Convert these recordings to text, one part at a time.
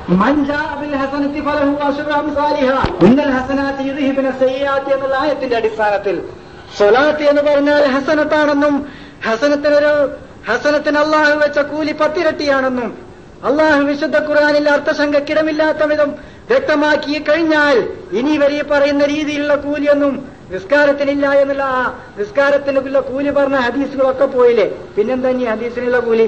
മൻ ജാഅ ബിൽ ഹസനത്തി ഫലഹു അശ്റു അംസാലിഹാ ഇന്നൽ ഹസനാത്തി യുദ്ഹിബുന സയ്യാത്തി എന്നുള്ള ആയത്തിന്റെ അടിസ്ഥാനത്തിൽ സ്വലാത്ത് എന്ന് പറഞ്ഞാൽ ഹസനത്താണെന്നും ഹസനത്തിനൊരു ഹസനത്തിന് അള്ളാഹു വെച്ച കൂലി പത്തിരട്ടിയാണെന്നും അള്ളാഹു വിശുദ്ധ ഖുർആനിൽ അർത്ഥശങ്കക്കിടമില്ലാത്ത വിധം വ്യക്തമാക്കി കഴിഞ്ഞാൽ ഇനി വരെ പറയുന്ന രീതിയിലുള്ള കൂലിയൊന്നും നിസ്കാരത്തിനില്ല എന്നുള്ള ആ നിസ്കാരത്തിനുള്ള കൂലി പറഞ്ഞ ഹദീസുകളൊക്കെ പോയില്ലേ പിന്നെന്താ ഇനി ഹദീസിനുള്ള കൂലി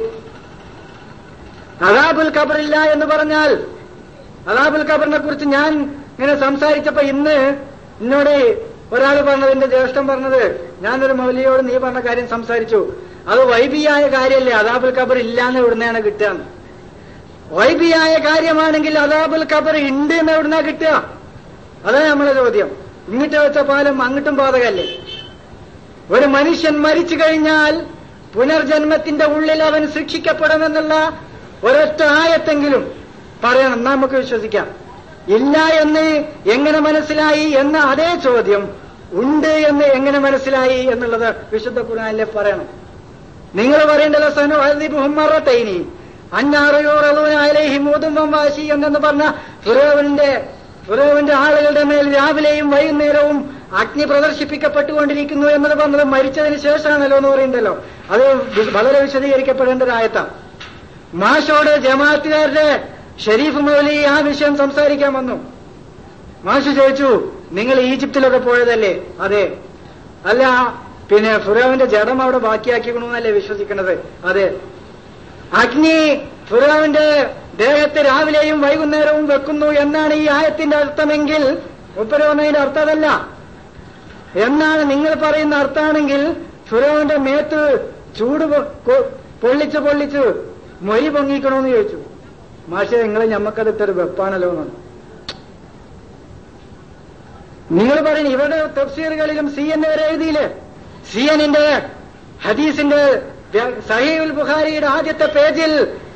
അതാബുൽ ഖബറില്ല എന്ന് പറഞ്ഞാൽ അതാബുൽ ഖബറിനെ കുറിച്ച് ഞാൻ ഇങ്ങനെ സംസാരിച്ചപ്പോ ഇന്ന് എന്നോട് ഒരാൾ പറഞ്ഞത് എന്റെ ജ്യേഷ്ഠൻ പറഞ്ഞത് ഞാനൊരു മൗലിയോട് നീ പറഞ്ഞ കാര്യം സംസാരിച്ചു അത് വൈബിയായ കാര്യമല്ലേ അതാബുൽ ഖബർ ഇല്ലാന്ന് എവിടുന്നാണ് കിട്ടുക വൈബിയായ കാര്യമാണെങ്കിൽ അതാബുൽ ഖബർ ഉണ്ട് എന്ന് എവിടുന്നാ കിട്ടുക അതാണ് നമ്മളെ ചോദ്യം ഇങ്ങിട്ട് വെച്ച പാലം അങ്ങോട്ടും ബാധകല്ലേ ഒരു മനുഷ്യൻ മരിച്ചു കഴിഞ്ഞാൽ പുനർജന്മത്തിന്റെ ഉള്ളിൽ അവൻ ശിക്ഷിക്കപ്പെടുമെന്നുള്ള ഒരൊറ്റ ആയത്തെങ്കിലും പറയണം എന്നാ നമുക്ക് വിശ്വസിക്കാം ഇല്ല എന്ന് എങ്ങനെ മനസ്സിലായി എന്ന അതേ ചോദ്യം ഉണ്ട് എന്ന് എങ്ങനെ മനസ്സിലായി എന്നുള്ളത് വിശുദ്ധ ഖുർആനിലെ പറയണം നിങ്ങൾ പറയേണ്ടല്ലോ സനു അൽദിബുഹമ്മറത്തൈനി അന്നാറുയോറലൂനായാലേഹി മൂതുമ്പം വാശി എന്നെന്ന് പറഞ്ഞ ഫിറോവിന്റെ ഫിറോവിന്റെ ആളുകളുടെ മേൽ രാവിലെയും വൈകുന്നേരവും അഗ്നി പ്രദർശിപ്പിക്കപ്പെട്ടുകൊണ്ടിരിക്കുന്നു എന്നത് പറഞ്ഞത് മരിച്ചതിന് ശേഷമാണല്ലോ എന്ന് പറയണ്ടല്ലോ അത് വി- വളരെ വിശദീകരിക്കപ്പെടേണ്ട ഒരായത്താണ് മാഷോട് ജമാഅത്തുകാരുടെ ഷെരീഫ് മൗലി ആ വിഷയം സംസാരിക്കാൻ വന്നു മാഷ് ചോദിച്ചു നിങ്ങൾ ഈജിപ്തിലൊക്കെ പോയതല്ലേ അതെ അല്ല പിന്നെ ഫുറാവിന്റെ ജഡം അവിടെ ബാക്കിയാക്കിക്കണമെന്നല്ലേ വിശ്വസിക്കുന്നത് അതെ അഗ്നി ഫുറാവിന്റെ ദേഹത്തെ രാവിലെയും വൈകുന്നേരവും വെക്കുന്നു എന്നാണ് ഈ ആയത്തിന്റെ അർത്ഥമെങ്കിൽ ഉപ്പരവന്നതിന്റെ അർത്ഥം അതല്ല എന്നാണ് നിങ്ങൾ പറയുന്ന അർത്ഥാണെങ്കിൽ ഫുറോവിന്റെ മേത്ത് ചൂട് പൊ- കൊ- പൊള്ളിച്ച് പൊള്ളിച്ച് മൊരി പൊങ്ങിക്കണമെന്ന് ചോദിച്ചു മാഷെ നിങ്ങൾ ഞമ്മക്കത് ഇത്ര വെപ്പാണല്ലോ എന്നാണ് നിങ്ങൾ പറയുന്നു ഇവരുടെ തഫ്സീറുകളിലും സി എൻ വരെ എഴുതിയില്ലേ സി എന്നിന്റെ ഹദീസിന്റെ വ്യ- സഹീഉൽ ബുഖാരിയുടെ ആദ്യത്തെ പേജിൽ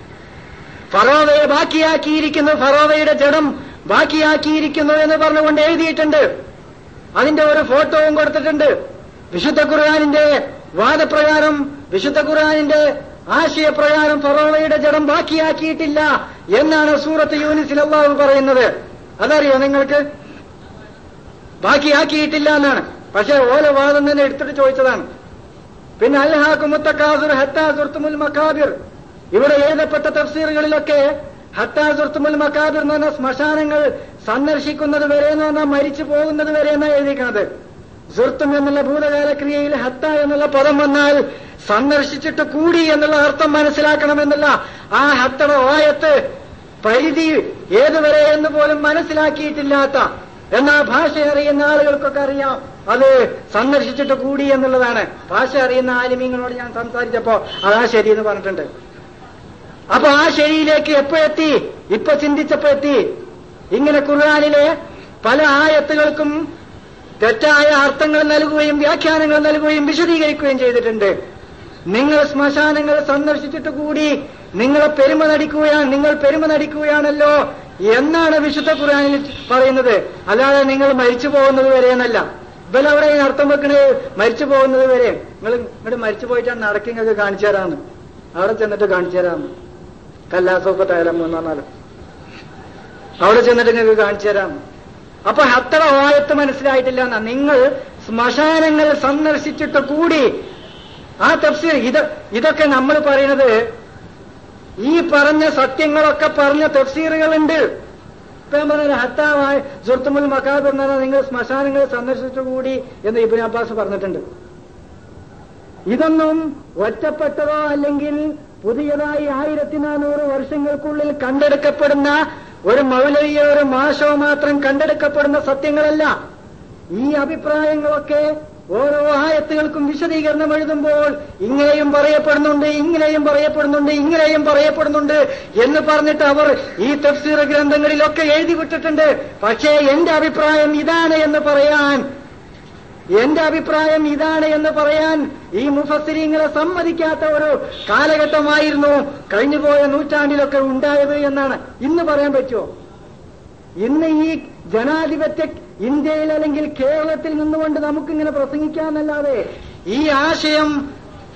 ഫറോവയെ ബാക്കിയാക്കിയിരിക്കുന്നു ഫറോവയുടെ ജഡം ബാക്കിയാക്കിയിരിക്കുന്നു എന്ന് പറഞ്ഞുകൊണ്ട് എഴുതിയിട്ടുണ്ട് അതിന്റെ ഒരു ഫോട്ടോവും കൊടുത്തിട്ടുണ്ട് വിശുദ്ധ ഖുർആാനിന്റെ വാദപ്രകാരം വിശുദ്ധ ഖുർആാനിന്റെ ആശയപ്രകാരം ഫറോവയുടെ ജഡം ബാക്കിയാക്കിയിട്ടില്ല എന്നാണ് സൂറത്ത് യൂനിസിൽ അള്ളാഹു പറയുന്നത് അതറിയോ നിങ്ങൾക്ക് ബാക്കിയാക്കിയിട്ടില്ല എന്നാണ് പക്ഷെ ഓല വാദം തന്നെ എടുത്തിട്ട് ചോദിച്ചതാണ് പിന്നെ അൽഹാഖു മുത്തക്കാസുർ ഹത്താ സുർത്തുമുൽ മക്കാബിർ ഇവിടെ എഴുതപ്പെട്ട തഫ്സീറുകളിലൊക്കെ ഹത്താ സുർത്തുമുൽ മക്കാബിർ എന്ന് പറഞ്ഞ ശ്മശാനങ്ങൾ സന്ദർശിക്കുന്നത് വരെ എന്ന് പറഞ്ഞാൽ മരിച്ചു പോകുന്നത് വരെ എന്നാണ് എഴുതിയിരിക്കുന്നത് സുർത്തും എന്നുള്ള ഭൂതകാല ക്രിയയിൽ ഹത്ത എന്നുള്ള പദം വന്നാൽ സന്ദർശിച്ചിട്ട് കൂടി എന്നുള്ള അർത്ഥം മനസ്സിലാക്കണമെന്നുള്ള ആ ഹത്തയുടെ ആയത്ത് പരിധി ഏതുവരെ എന്ന് പോലും മനസ്സിലാക്കിയിട്ടില്ലാത്ത എന്നാ ഭാഷ അറിയുന്ന ആളുകൾക്കൊക്കെ അറിയാം അത് സന്ദർശിച്ചിട്ട് കൂടി എന്നുള്ളതാണ് ഭാഷ അറിയുന്ന ആലിമീങ്ങളോട് ഞാൻ സംസാരിച്ചപ്പോ അതാ ശരി എന്ന് പറഞ്ഞിട്ടുണ്ട് അപ്പൊ ആ ശരിയിലേക്ക് എപ്പോ എത്തി ഇപ്പൊ ചിന്തിച്ചപ്പോ എത്തി ഇങ്ങനെ ഖുർആാനിലെ പല ആയത്തുകൾക്കും തെറ്റായ അർത്ഥങ്ങൾ നൽകുകയും വ്യാഖ്യാനങ്ങൾ നൽകുകയും വിശദീകരിക്കുകയും ചെയ്തിട്ടുണ്ട് നിങ്ങൾ ശ്മശാനങ്ങൾ സന്ദർശിച്ചിട്ട് കൂടി നിങ്ങളെ പെരുമ നടിക്കുകയാണ് നിങ്ങൾ പെരുമ നടിക്കുകയാണല്ലോ എന്നാണ് വിശുദ്ധ ഖുർആനിൽ പറയുന്നത് അല്ലാതെ നിങ്ങൾ മരിച്ചു പോകുന്നത് വരെ എന്നല്ല ഇവലവിടെ ഈ അർത്ഥം വെക്കണത് മരിച്ചു പോകുന്നത് വരെ നിങ്ങൾ ഇങ്ങോട്ട് മരിച്ചു പോയിട്ടാണ് നടക്കി നിങ്ങൾക്ക് കാണിച്ചു തരാമെന്ന് അവിടെ ചെന്നിട്ട് കാണിച്ചു തരാമെന്ന് കല്ലാസോപ്പത്തായാലും എന്ന് പറഞ്ഞാലും അവിടെ ചെന്നിട്ട് നിങ്ങൾക്ക് കാണിച്ചു തരാം അപ്പൊ അത്ര ആയത്ത് മനസ്സിലായിട്ടില്ല എന്നാ നിങ്ങൾ ശ്മശാനങ്ങൾ സന്ദർശിച്ചിട്ട് കൂടി ആ തഫ്സീർ ഇത് ഇതൊക്കെ നമ്മൾ പറയുന്നത് ഈ പറഞ്ഞ സത്യങ്ങളൊക്കെ പറഞ്ഞ തഫ്സീറുകളുണ്ട് ഇപ്പൊ ഞാൻ പറഞ്ഞ ഹത്താവായ സുർത്തുമുൽ മക്കാബ് എന്ന് പറഞ്ഞാൽ നിങ്ങൾ ശ്മശാനങ്ങൾ സന്ദർശിച്ചു കൂടി എന്ന് ഇബിൻ അബ്ബാസ് പറഞ്ഞിട്ടുണ്ട് ഇതൊന്നും ഒറ്റപ്പെട്ടതോ അല്ലെങ്കിൽ പുതിയതായി ആയിരത്തി നാനൂറ് വർഷങ്ങൾക്കുള്ളിൽ കണ്ടെടുക്കപ്പെടുന്ന ഒരു മൗലവിയോ ഒരു മാഷോ മാത്രം കണ്ടെടുക്കപ്പെടുന്ന സത്യങ്ങളല്ല ഈ അഭിപ്രായങ്ങളൊക്കെ ഓരോ ആയത്തുകൾക്കും വിശദീകരണം എഴുതുമ്പോൾ ഇങ്ങനെയും പറയപ്പെടുന്നുണ്ട് ഇങ്ങനെയും പറയപ്പെടുന്നുണ്ട് ഇങ്ങനെയും പറയപ്പെടുന്നുണ്ട് എന്ന് പറഞ്ഞിട്ട് അവർ ഈ തഫ്സീർ ഗ്രന്ഥങ്ങളിലൊക്കെ എഴുതി വിട്ടിട്ടുണ്ട് പക്ഷേ എന്റെ അഭിപ്രായം ഇതാണ് എന്ന് പറയാൻ എന്റെ അഭിപ്രായം ഇതാണ് എന്ന് പറയാൻ ഈ മുഫസ്സിരിങ്ങളെ സമ്മതിക്കാത്ത ഒരു കാലഘട്ടമായിരുന്നു കഴിഞ്ഞുപോയ നൂറ്റാണ്ടിലൊക്കെ ഉണ്ടായത് എന്നാണ് ഇന്ന് പറയാൻ പറ്റുമോ ഇന്ന് ഈ ജനാധിപത്യ ഇന്ത്യയിൽ അല്ലെങ്കിൽ കേരളത്തിൽ നിന്നുകൊണ്ട് നമുക്കിങ്ങനെ പ്രസംഗിക്കാമെന്നല്ലാതെ ഈ ആശയം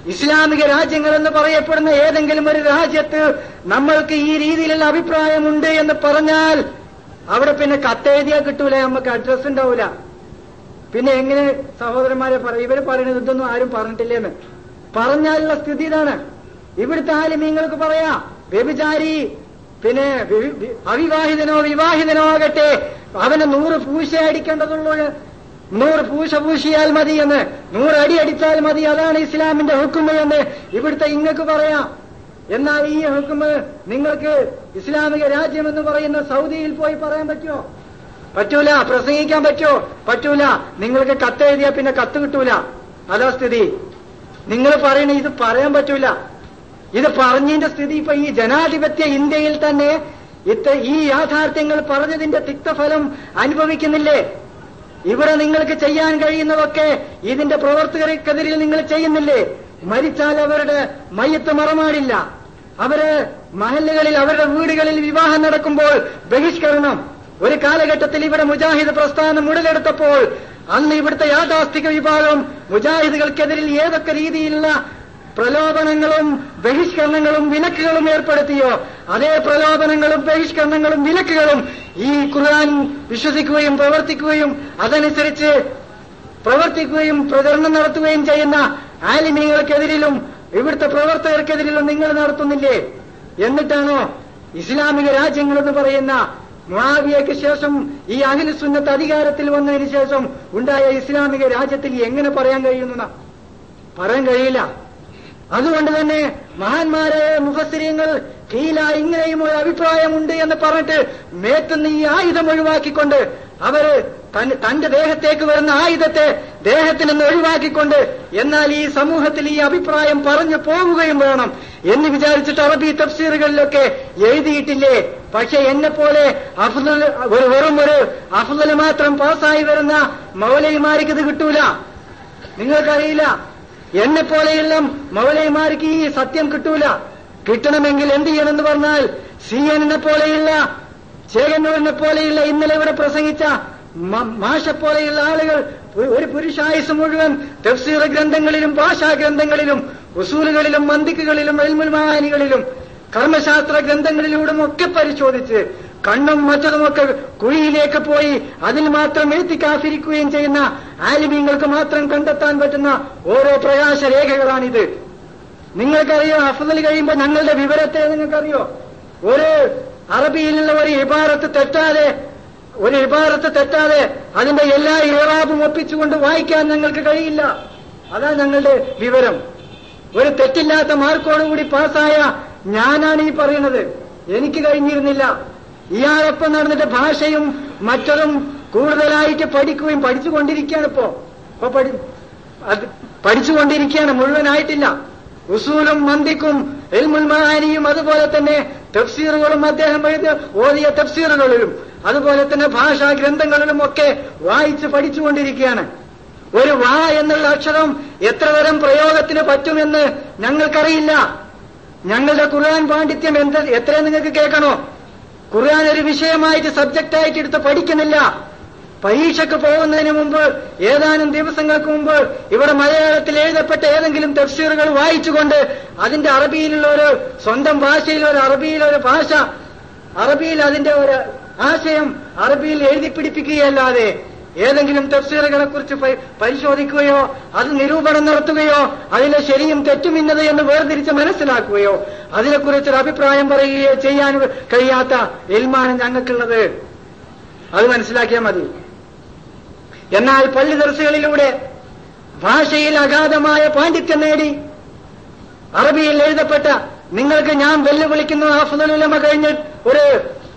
ഇസ്ലാമിക രാജ്യങ്ങൾ എന്ന് പറയപ്പെടുന്ന ഏതെങ്കിലും ഒരു രാജ്യത്ത് നമ്മൾക്ക് ഈ രീതിയിലുള്ള അഭിപ്രായമുണ്ട് എന്ന് പറഞ്ഞാൽ അവിടെ പിന്നെ കത്തെഴുതിയാൽ കിട്ടൂല നമുക്ക് അഡ്രസ് ഉണ്ടാവൂല പിന്നെ എങ്ങനെ സഹോദരന്മാരെ പറയും ഇവര് പറയുന്നത് ഇതൊന്നും ആരും പറഞ്ഞിട്ടില്ലെന്ന് പറഞ്ഞാലുള്ള സ്ഥിതി ഇതാണ് ഇവിടുത്തെ ആലിമീങ്ങൾക്ക് പറയാ വ്യഭിചാരി പിന്നെ വി- വി- അവിവാഹിതനോ വിവാഹിതനോ ആകട്ടെ അവന് നൂറ് പൂശ അടിക്കേണ്ടതുള്ളൂ നൂറ് പൂശ പൂശിയാൽ മതി എന്ന് നൂറ് അടി അടിച്ചാൽ മതി അതാണ് ഇസ്ലാമിന്റെ ഹുക്കുമ എന്ന് ഇവിടുത്തെ ഇങ്ങക്ക് പറയാം എന്നാൽ ഈ ഹുക്കുമ് നിങ്ങൾക്ക് ഇസ്ലാമിക രാജ്യം എന്ന് പറയുന്ന സൗദിയിൽ പോയി പറയാൻ പറ്റുമോ പറ്റൂല പ്രസംഗിക്കാൻ പറ്റുമോ പറ്റൂല നിങ്ങൾക്ക് കത്ത് എഴുതിയാ പിന്നെ കത്ത് കിട്ടൂല അതാ സ്ഥിതി നിങ്ങൾ പറയണ ഇത് പറയാൻ പറ്റൂല ഇത് പറഞ്ഞതിന്റെ സ്ഥിതി ഇപ്പൊ ഈ ജനാധിപത്യ ഇന്ത്യയിൽ തന്നെ ഇത്ര ഈ യാഥാർത്ഥ്യങ്ങൾ പറഞ്ഞതിന്റെ തിക്തഫലം അനുഭവിക്കുന്നില്ലേ ഇവിടെ നിങ്ങൾക്ക് ചെയ്യാൻ കഴിയുന്നതൊക്കെ ഇതിന്റെ പ്രവർത്തകർക്കെതിരിൽ നിങ്ങൾ ചെയ്യുന്നില്ലേ മരിച്ചാൽ അവരുടെ മയ്യത്ത് മറമാടില്ല അവര് മഹല്ലുകളിൽ അവരുടെ വീടുകളിൽ വിവാഹം നടക്കുമ്പോൾ ബഹിഷ്കരണം ഒരു കാലഘട്ടത്തിൽ ഇവിടെ മുജാഹിദ് പ്രസ്ഥാനം ഉടലെടുത്തപ്പോൾ അന്ന് ഇവിടുത്തെ യാഥാസ്ഥിക വിഭാഗം മുജാഹിദുകൾക്കെതിരിൽ ഏതൊക്കെ രീതിയിലുള്ള പ്രലോഭനങ്ങളും ബഹിഷ്കരണങ്ങളും വിലക്കുകളും ഏർപ്പെടുത്തിയോ അതേ പ്രലോഭനങ്ങളും ബഹിഷ്കരണങ്ങളും വിലക്കുകളും ഈ ഖുർആൻ വിശ്വസിക്കുകയും പ്രവർത്തിക്കുകയും അതനുസരിച്ച് പ്രവർത്തിക്കുകയും പ്രചരണം നടത്തുകയും ചെയ്യുന്ന ആലിമീങ്ങൾക്കെതിരിലും ഇവിടുത്തെ പ്രവർത്തകർക്കെതിരിലും നിങ്ങൾ നടത്തുന്നില്ലേ എന്നിട്ടാണോ ഇസ്ലാമിക രാജ്യങ്ങൾ എന്ന് പറയുന്ന മുആവിയയ്ക്ക് ശേഷം ഈ അഖില സുന്നത്ത് അധികാരത്തിൽ വന്നതിന് ശേഷം ഉണ്ടായ ഇസ്ലാമിക രാജ്യത്തിൽ എങ്ങനെ പറയാൻ കഴിയുന്ന പറയാൻ കഴിയില്ല അതുകൊണ്ട് തന്നെ മഹാന്മാരായ മുഫസ്സിരിയങ്ങൾ കീല ഇങ്ങനെയും ഒരു അഭിപ്രായമുണ്ട് എന്ന് പറഞ്ഞിട്ട് മേത്തുന്ന ഈ ആയുധം ഒഴിവാക്കിക്കൊണ്ട് അവര് തൻ- തന്റെ ദേഹത്തേക്ക് വരുന്ന ആയുധത്തെ ദേഹത്തിൽ നിന്ന് ഒഴിവാക്കിക്കൊണ്ട് എന്നാൽ ഈ സമൂഹത്തിൽ ഈ അഭിപ്രായം പറഞ്ഞു പോവുകയും വേണം എന്ന് വിചാരിച്ചിട്ട് അറബി തഫ്സീറുകളിലൊക്കെ എഴുതിയിട്ടില്ലേ പക്ഷെ എന്നെ പോലെ അഫ്ദൽ ഒരു വെറും ഒരു അഫ്ദൽ മാത്രം പാസ്സായി വരുന്ന മൗലൈമാർക്ക് ഇത് കിട്ടൂല നിങ്ങൾക്കറിയില്ല എന്നെ പോലെയുള്ള മൗലൈമാർക്ക് ഈ സത്യം കിട്ടൂല കിട്ടണമെങ്കിൽ എന്ത് ചെയ്യണമെന്ന് പറഞ്ഞാൽ സി എന്നെ പോലെയുള്ള ചേകന്നൂരിനെ പോലെയുള്ള ഇന്നലെ ഇവിടെ പ്രസംഗിച്ച മ- മാഷ പോലെയുള്ള ആളുകൾ ഒരു- ഒരു പുരുഷായുസ് മുഴുവൻ തഫ്സീർ ഗ്രന്ഥങ്ങളിലും ഭാഷാ ഗ്രന്ഥങ്ങളിലും ഉസൂലുകളിലും മന്ദിക്കുകളിലും എൽമുൽമാനികളിലും കർമ്മശാസ്ത്ര ഗ്രന്ഥങ്ങളിലൂടെ ഒക്കെ പരിശോധിച്ച് കണ്ണും മറ്റതുമൊക്കെ കുഴിയിലേക്ക് പോയി അതിൽ മാത്രം എഴുത്തിക്കാഫിരിക്കുകയും ചെയ്യുന്ന ആലിമീങ്ങൾക്ക് മാത്രം കണ്ടെത്താൻ പറ്റുന്ന ഓരോ പ്രകാശ രേഖകളാണിത് നിങ്ങൾക്കറിയോ അഫ്ദൽ കഴിയുമ്പോൾ ഞങ്ങളുടെ വിവരത്തെ നിങ്ങൾക്കറിയോ ഒരു അറബിയിലുള്ള ഒരു ഇബാറത്ത് തെറ്റാതെ ഒരു ഇബാറത്ത് തെറ്റാതെ അതിന്റെ എല്ലാ ഇറാബും ഒപ്പിച്ചുകൊണ്ട് വായിക്കാൻ ഞങ്ങൾക്ക് കഴിയില്ല അതാണ് ഞങ്ങളുടെ വിവരം ഒരു തെറ്റില്ലാത്ത മാർക്കോടുകൂടി പാസ്സായ ഞാനാണ് ഈ പറയുന്നത് എനിക്ക് കഴിഞ്ഞിരുന്നില്ല ഇയാളൊപ്പം നടന്നിട്ട് ഭാഷയും മറ്റതും കൂടുതലായിട്ട് പഠിക്കുകയും പഠിച്ചുകൊണ്ടിരിക്കുകയാണ് ഇപ്പോ ഇപ്പൊ പഠി അത് പഠിച്ചുകൊണ്ടിരിക്കുകയാണ് മുഴുവനായിട്ടില്ല ഉസൂലും മന്ദിക്കും എൽമുൽമാനിയും അതുപോലെ തന്നെ തഫ്സീറുകളും അദ്ദേഹം എഴുതിയ ഓതിയ തഫ്സീറുകളിലും അതുപോലെ തന്നെ ഭാഷാ ഗ്രന്ഥങ്ങളിലും ഒക്കെ വായിച്ച് പഠിച്ചുകൊണ്ടിരിക്കുകയാണ് ഒരു വാ എന്നുള്ള അക്ഷരം എത്ര തരം പ്രയോഗത്തിന് പറ്റുമെന്ന് ഞങ്ങൾക്കറിയില്ല ഞങ്ങളുടെ ഖുർആൻ പാണ്ഡിത്യം എന്ത് എത്ര നിങ്ങൾക്ക് കേൾക്കണോ ഖുർആൻ ഒരു വിഷയമായിട്ട് സബ്ജക്റ്റായിട്ട് എടുത്ത് പഠിക്കുന്നില്ല പരീക്ഷയ്ക്ക് പോകുന്നതിന് മുമ്പ് ഏതാനും ദിവസങ്ങൾക്ക് മുമ്പ് ഇവിടെ മലയാളത്തിൽ എഴുതപ്പെട്ട ഏതെങ്കിലും തഫ്സീറുകൾ വായിച്ചുകൊണ്ട് അതിന്റെ അറബിയിലുള്ള ഒരു സ്വന്തം ഭാഷയിൽ ഒരു അറബിയിലൊരു ഭാഷ അറബിയിൽ അതിന്റെ ഒരു ആശയം അറബിയിൽ എഴുതി പിടിപ്പിക്കുകയല്ലാതെ ഏതെങ്കിലും തഫ്സീറുകളെ കുറിച്ച് പ- പരിശോധിക്കുകയോ അത് നിരൂപണം നടത്തുകയോ അതിലെ ശരിയും തെറ്റും ഇന്നത് എന്ന് വേർതിരിച്ച് മനസ്സിലാക്കുകയോ അതിനെക്കുറിച്ചൊരു അഭിപ്രായം പറയുകയോ ചെയ്യാൻ കഴിയാത്ത എൽമാണ് ഞങ്ങൾക്കുള്ളത് അത് മനസ്സിലാക്കിയാൽ മതി എന്നാൽ പള്ളി ദർശകളിലൂടെ ഭാഷയിൽ അഗാധമായ പാണ്ഡിത്യം നേടി അറബിയിൽ എഴുതപ്പെട്ട നിങ്ങൾക്ക് ഞാൻ വെല്ലുവിളിക്കുന്നു ആഫുദുലമ കഴിഞ്ഞ് ഒരു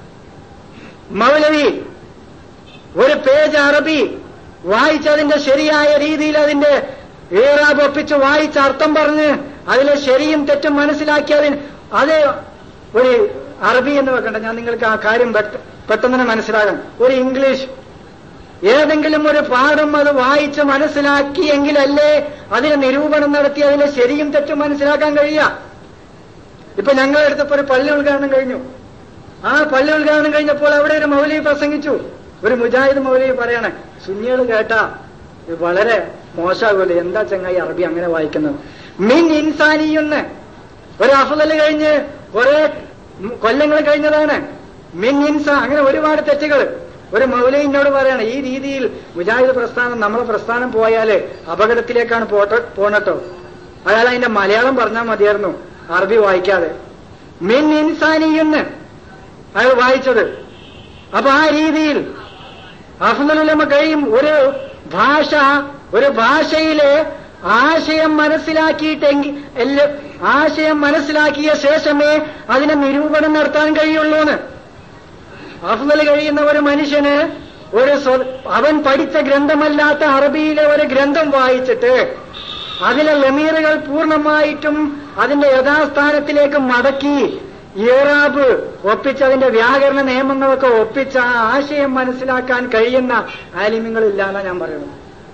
മൗലവി ഒരു പേജ് അറബി വായിച്ചതിന്റെ ശരിയായ രീതിയിൽ അതിന്റെ ഏറാബ് ഒപ്പിച്ച് വായിച്ച് അർത്ഥം പറഞ്ഞ് അതിലെ ശരിയും തെറ്റും മനസ്സിലാക്കി അതിന് അത് ഒരു അറബി എന്ന് വെക്കണ്ട ഞാൻ നിങ്ങൾക്ക് ആ കാര്യം പെട്ട- പെട്ടെന്ന് തന്നെ മനസ്സിലാകാം ഒരു ഇംഗ്ലീഷ് ഏതെങ്കിലും ഒരു പാഠം അത് വായിച്ച് മനസ്സിലാക്കിയെങ്കിലല്ലേ അതിന് നിരൂപണം നടത്തി അതിലെ ശരിയും തെറ്റും മനസ്സിലാക്കാൻ കഴിയുക ഇപ്പൊ ഞങ്ങളുടെ അടുത്തപ്പോ ഒരു പള്ളി ഉദ്ഘാടനം കഴിഞ്ഞു ആ പള്ളി ഉദ്ഘാടനം കഴിഞ്ഞപ്പോൾ അവിടെ ഒരു മൗലവി പ്രസംഗിച്ചു ഒരു മുജാഹിദ് മൗലവി പറയണേ സുന്നികൾ കേട്ടാ ഇത് വളരെ മോശമാകുമല്ലോ എന്താ ചങ്ങായി അറബി അങ്ങനെ വായിക്കുന്നത് മിൻ ഇൻസാനിയൊന്ന് ഒരു അഫുതൽ കഴിഞ്ഞ് കുറെ കൊല്ലങ്ങൾ കഴിഞ്ഞതാണ് മിൻ ഇൻസ അങ്ങനെ ഒരുപാട് തെറ്റുകൾ ഒരു മൗലൈനോട് പറയാണ് ഈ രീതിയിൽ മുജാഹിദ് പ്രസ്ഥാനം നമ്മളെ പ്രസ്ഥാനം പോയാല് അപകടത്തിലേക്കാണ് പോട്ടോ പോണട്ടോ അയാൾ അതിന്റെ മലയാളം പറഞ്ഞാൽ മതിയായിരുന്നു അറബി വായിക്കാതെ മിൻ ഇൻസാനിയെന്ന് അയാൾ വായിച്ചത് അപ്പൊ ആ രീതിയിൽ അഫ്ദലുലമ കഴിയും ഒരു ഭാഷ ഒരു ഭാഷയിലെ ആശയം മനസ്സിലാക്കിയിട്ടെങ്കിൽ എല്ലാ ആശയം മനസ്സിലാക്കിയ ശേഷമേ അതിനെ നിരൂപണം നടത്താൻ കഴിയുള്ളൂ എന്ന് അഫ്ദൽ കഴിയുന്ന ഒരു മനുഷ്യന് ഒരു സ്വ- അവൻ പഠിച്ച ഗ്രന്ഥമല്ലാത്ത അറബിയിലെ ഒരു ഗ്രന്ഥം വായിച്ചിട്ട് അതിലെ ലമീറുകൾ പൂർണ്ണമായിട്ടും അതിന്റെ യഥാസ്ഥാനത്തിലേക്ക് മടക്കി ഇറാബ് ഒപ്പിച്ച് അതിന്റെ വ്യാകരണ നിയമങ്ങളൊക്കെ ഒപ്പിച്ച് ആ ആശയം മനസ്സിലാക്കാൻ കഴിയുന്ന ആലിമ്യങ്ങളില്ല എന്നാ ഞാൻ പറയുന്നത്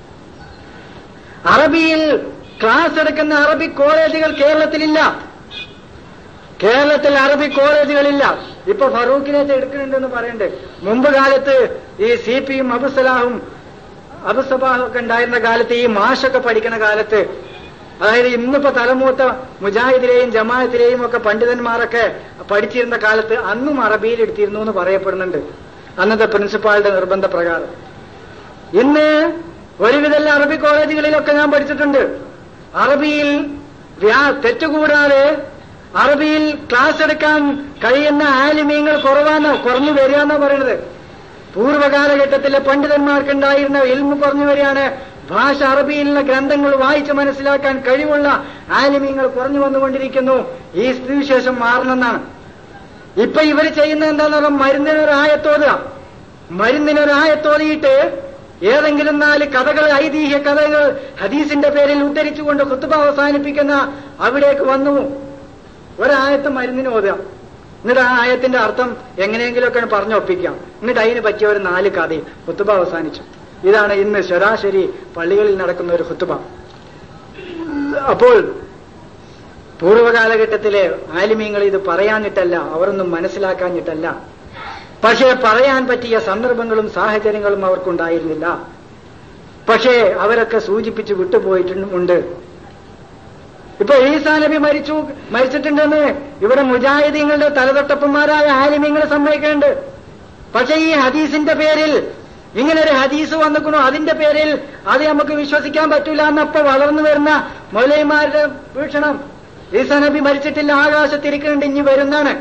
അറബിയിൽ ക്ലാസ് എടുക്കുന്ന അറബി കോളേജുകൾ കേരളത്തിലില്ല കേരളത്തിൽ അറബി കോളേജുകളില്ല ഇപ്പൊ ഫറൂഖിനെ എടുക്കുന്നുണ്ടെന്ന് പറയണ്ടേ മുമ്പ് കാലത്ത് ഈ സി പിയും അബുസലാഹും അബുസബാഹും ഒക്കെ ഉണ്ടായിരുന്ന കാലത്ത് ഈ മാഷൊക്കെ പഠിക്കുന്ന കാലത്ത് അതായത് ഇന്നിപ്പോ തലമൂത്ത മുജാഹിദിലെയും ജമാഅത്തിലെയും ഒക്കെ പണ്ഡിതന്മാരൊക്കെ പഠിച്ചിരുന്ന കാലത്ത് അന്നും അറബിയിൽ എടുത്തിരുന്നു എന്ന് പറയപ്പെടുന്നുണ്ട് അന്നത്തെ പ്രിൻസിപ്പാളുടെ നിർബന്ധ പ്രകാരം ഇന്ന് ഒരുവിധം അറബി കോളേജുകളിലൊക്കെ ഞാൻ പഠിച്ചിട്ടുണ്ട് അറബിയിൽ വ്യാ- തെറ്റുകൂടാതെ അറബിയിൽ ക്ലാസ് എടുക്കാൻ കഴിയുന്ന ആലിമീങ്ങൾ കുറവാണ് കുറഞ്ഞു വരികയെന്നാ പറയുന്നത് പൂർവ്വകാലഘട്ടത്തിലെ പണ്ഡിതന്മാർക്കുണ്ടായിരുന്ന ഇൽമു കുറഞ്ഞു വരികയാണ് ഭാഷ അറബിയിലുള്ള ഗ്രന്ഥങ്ങൾ വായിച്ച് മനസ്സിലാക്കാൻ കഴിവുള്ള ആലിമീങ്ങൾ കുറഞ്ഞു വന്നുകൊണ്ടിരിക്കുന്നു ഈ സ്ഥിതിവിശേഷം മാറണമെന്നാണ് ഇപ്പൊ ഇവർ ചെയ്യുന്നത് എന്താന്ന് പറഞ്ഞാൽ മരുന്നിനൊരായത്തോതുക മരുന്നിനൊരായത്തോതിയിട്ട് ഏതെങ്കിലും നാല് കഥകൾ ഐതിഹ്യ കഥകൾ ഹദീസിന്റെ പേരിൽ ഉദ്ധരിച്ചുകൊണ്ട് കുത്തുബ അവസാനിപ്പിക്കുന്ന അവിടേക്ക് വന്നു ഒരായത്ത് മരുന്നിന് ഓതുക എന്നിട്ട് ആ ആയത്തിന്റെ അർത്ഥം എങ്ങനെയെങ്കിലുമൊക്കെ പറഞ്ഞു ഒപ്പിക്കാം എന്നിട്ട് അതിന് പറ്റിയ ഒരു നാല് കഥയും കുത്തുബ അവസാനിച്ചു ഇതാണ് ഇന്ന് ശരാശരി പള്ളികളിൽ നടക്കുന്ന ഒരു കുത്തുബ അപ്പോൾ പൂർവ്വകാലഘട്ടത്തിലെ ആലിമീങ്ങൾ ഇത് പറയാഞ്ഞിട്ടല്ല അവരൊന്നും മനസ്സിലാക്കാഞ്ഞിട്ടല്ല പക്ഷേ പറയാൻ പറ്റിയ സന്ദർഭങ്ങളും സാഹചര്യങ്ങളും അവർക്കുണ്ടായിരുന്നില്ല പക്ഷേ അവരൊക്കെ സൂചിപ്പിച്ച് വിട്ടുപോയിട്ടുണ്ട് ഇപ്പൊ ഈസാ നബി മരിച്ചു മരിച്ചിട്ടുണ്ടെന്ന് ഇവിടെ മുജാഹിദീങ്ങളുടെ തലതൊട്ടപ്പന്മാരായ ആലിമ്യങ്ങൾ സമ്മതിക്കുന്നുണ്ട് പക്ഷെ ഈ ഹദീസിന്റെ പേരിൽ ഇങ്ങനെ ഒരു ഹദീസ് വന്നിക്കണു അതിന്റെ പേരിൽ അത് നമുക്ക് വിശ്വസിക്കാൻ പറ്റൂല എന്നപ്പോ വളർന്നു വരുന്ന മൗലൈമാരുടെ വീക്ഷണം ഈസാ നബി മരിച്ചിട്ടില്ല ആകാശത്തിരിക്കുന്നുണ്ട് ഇനി വരുന്നാണ്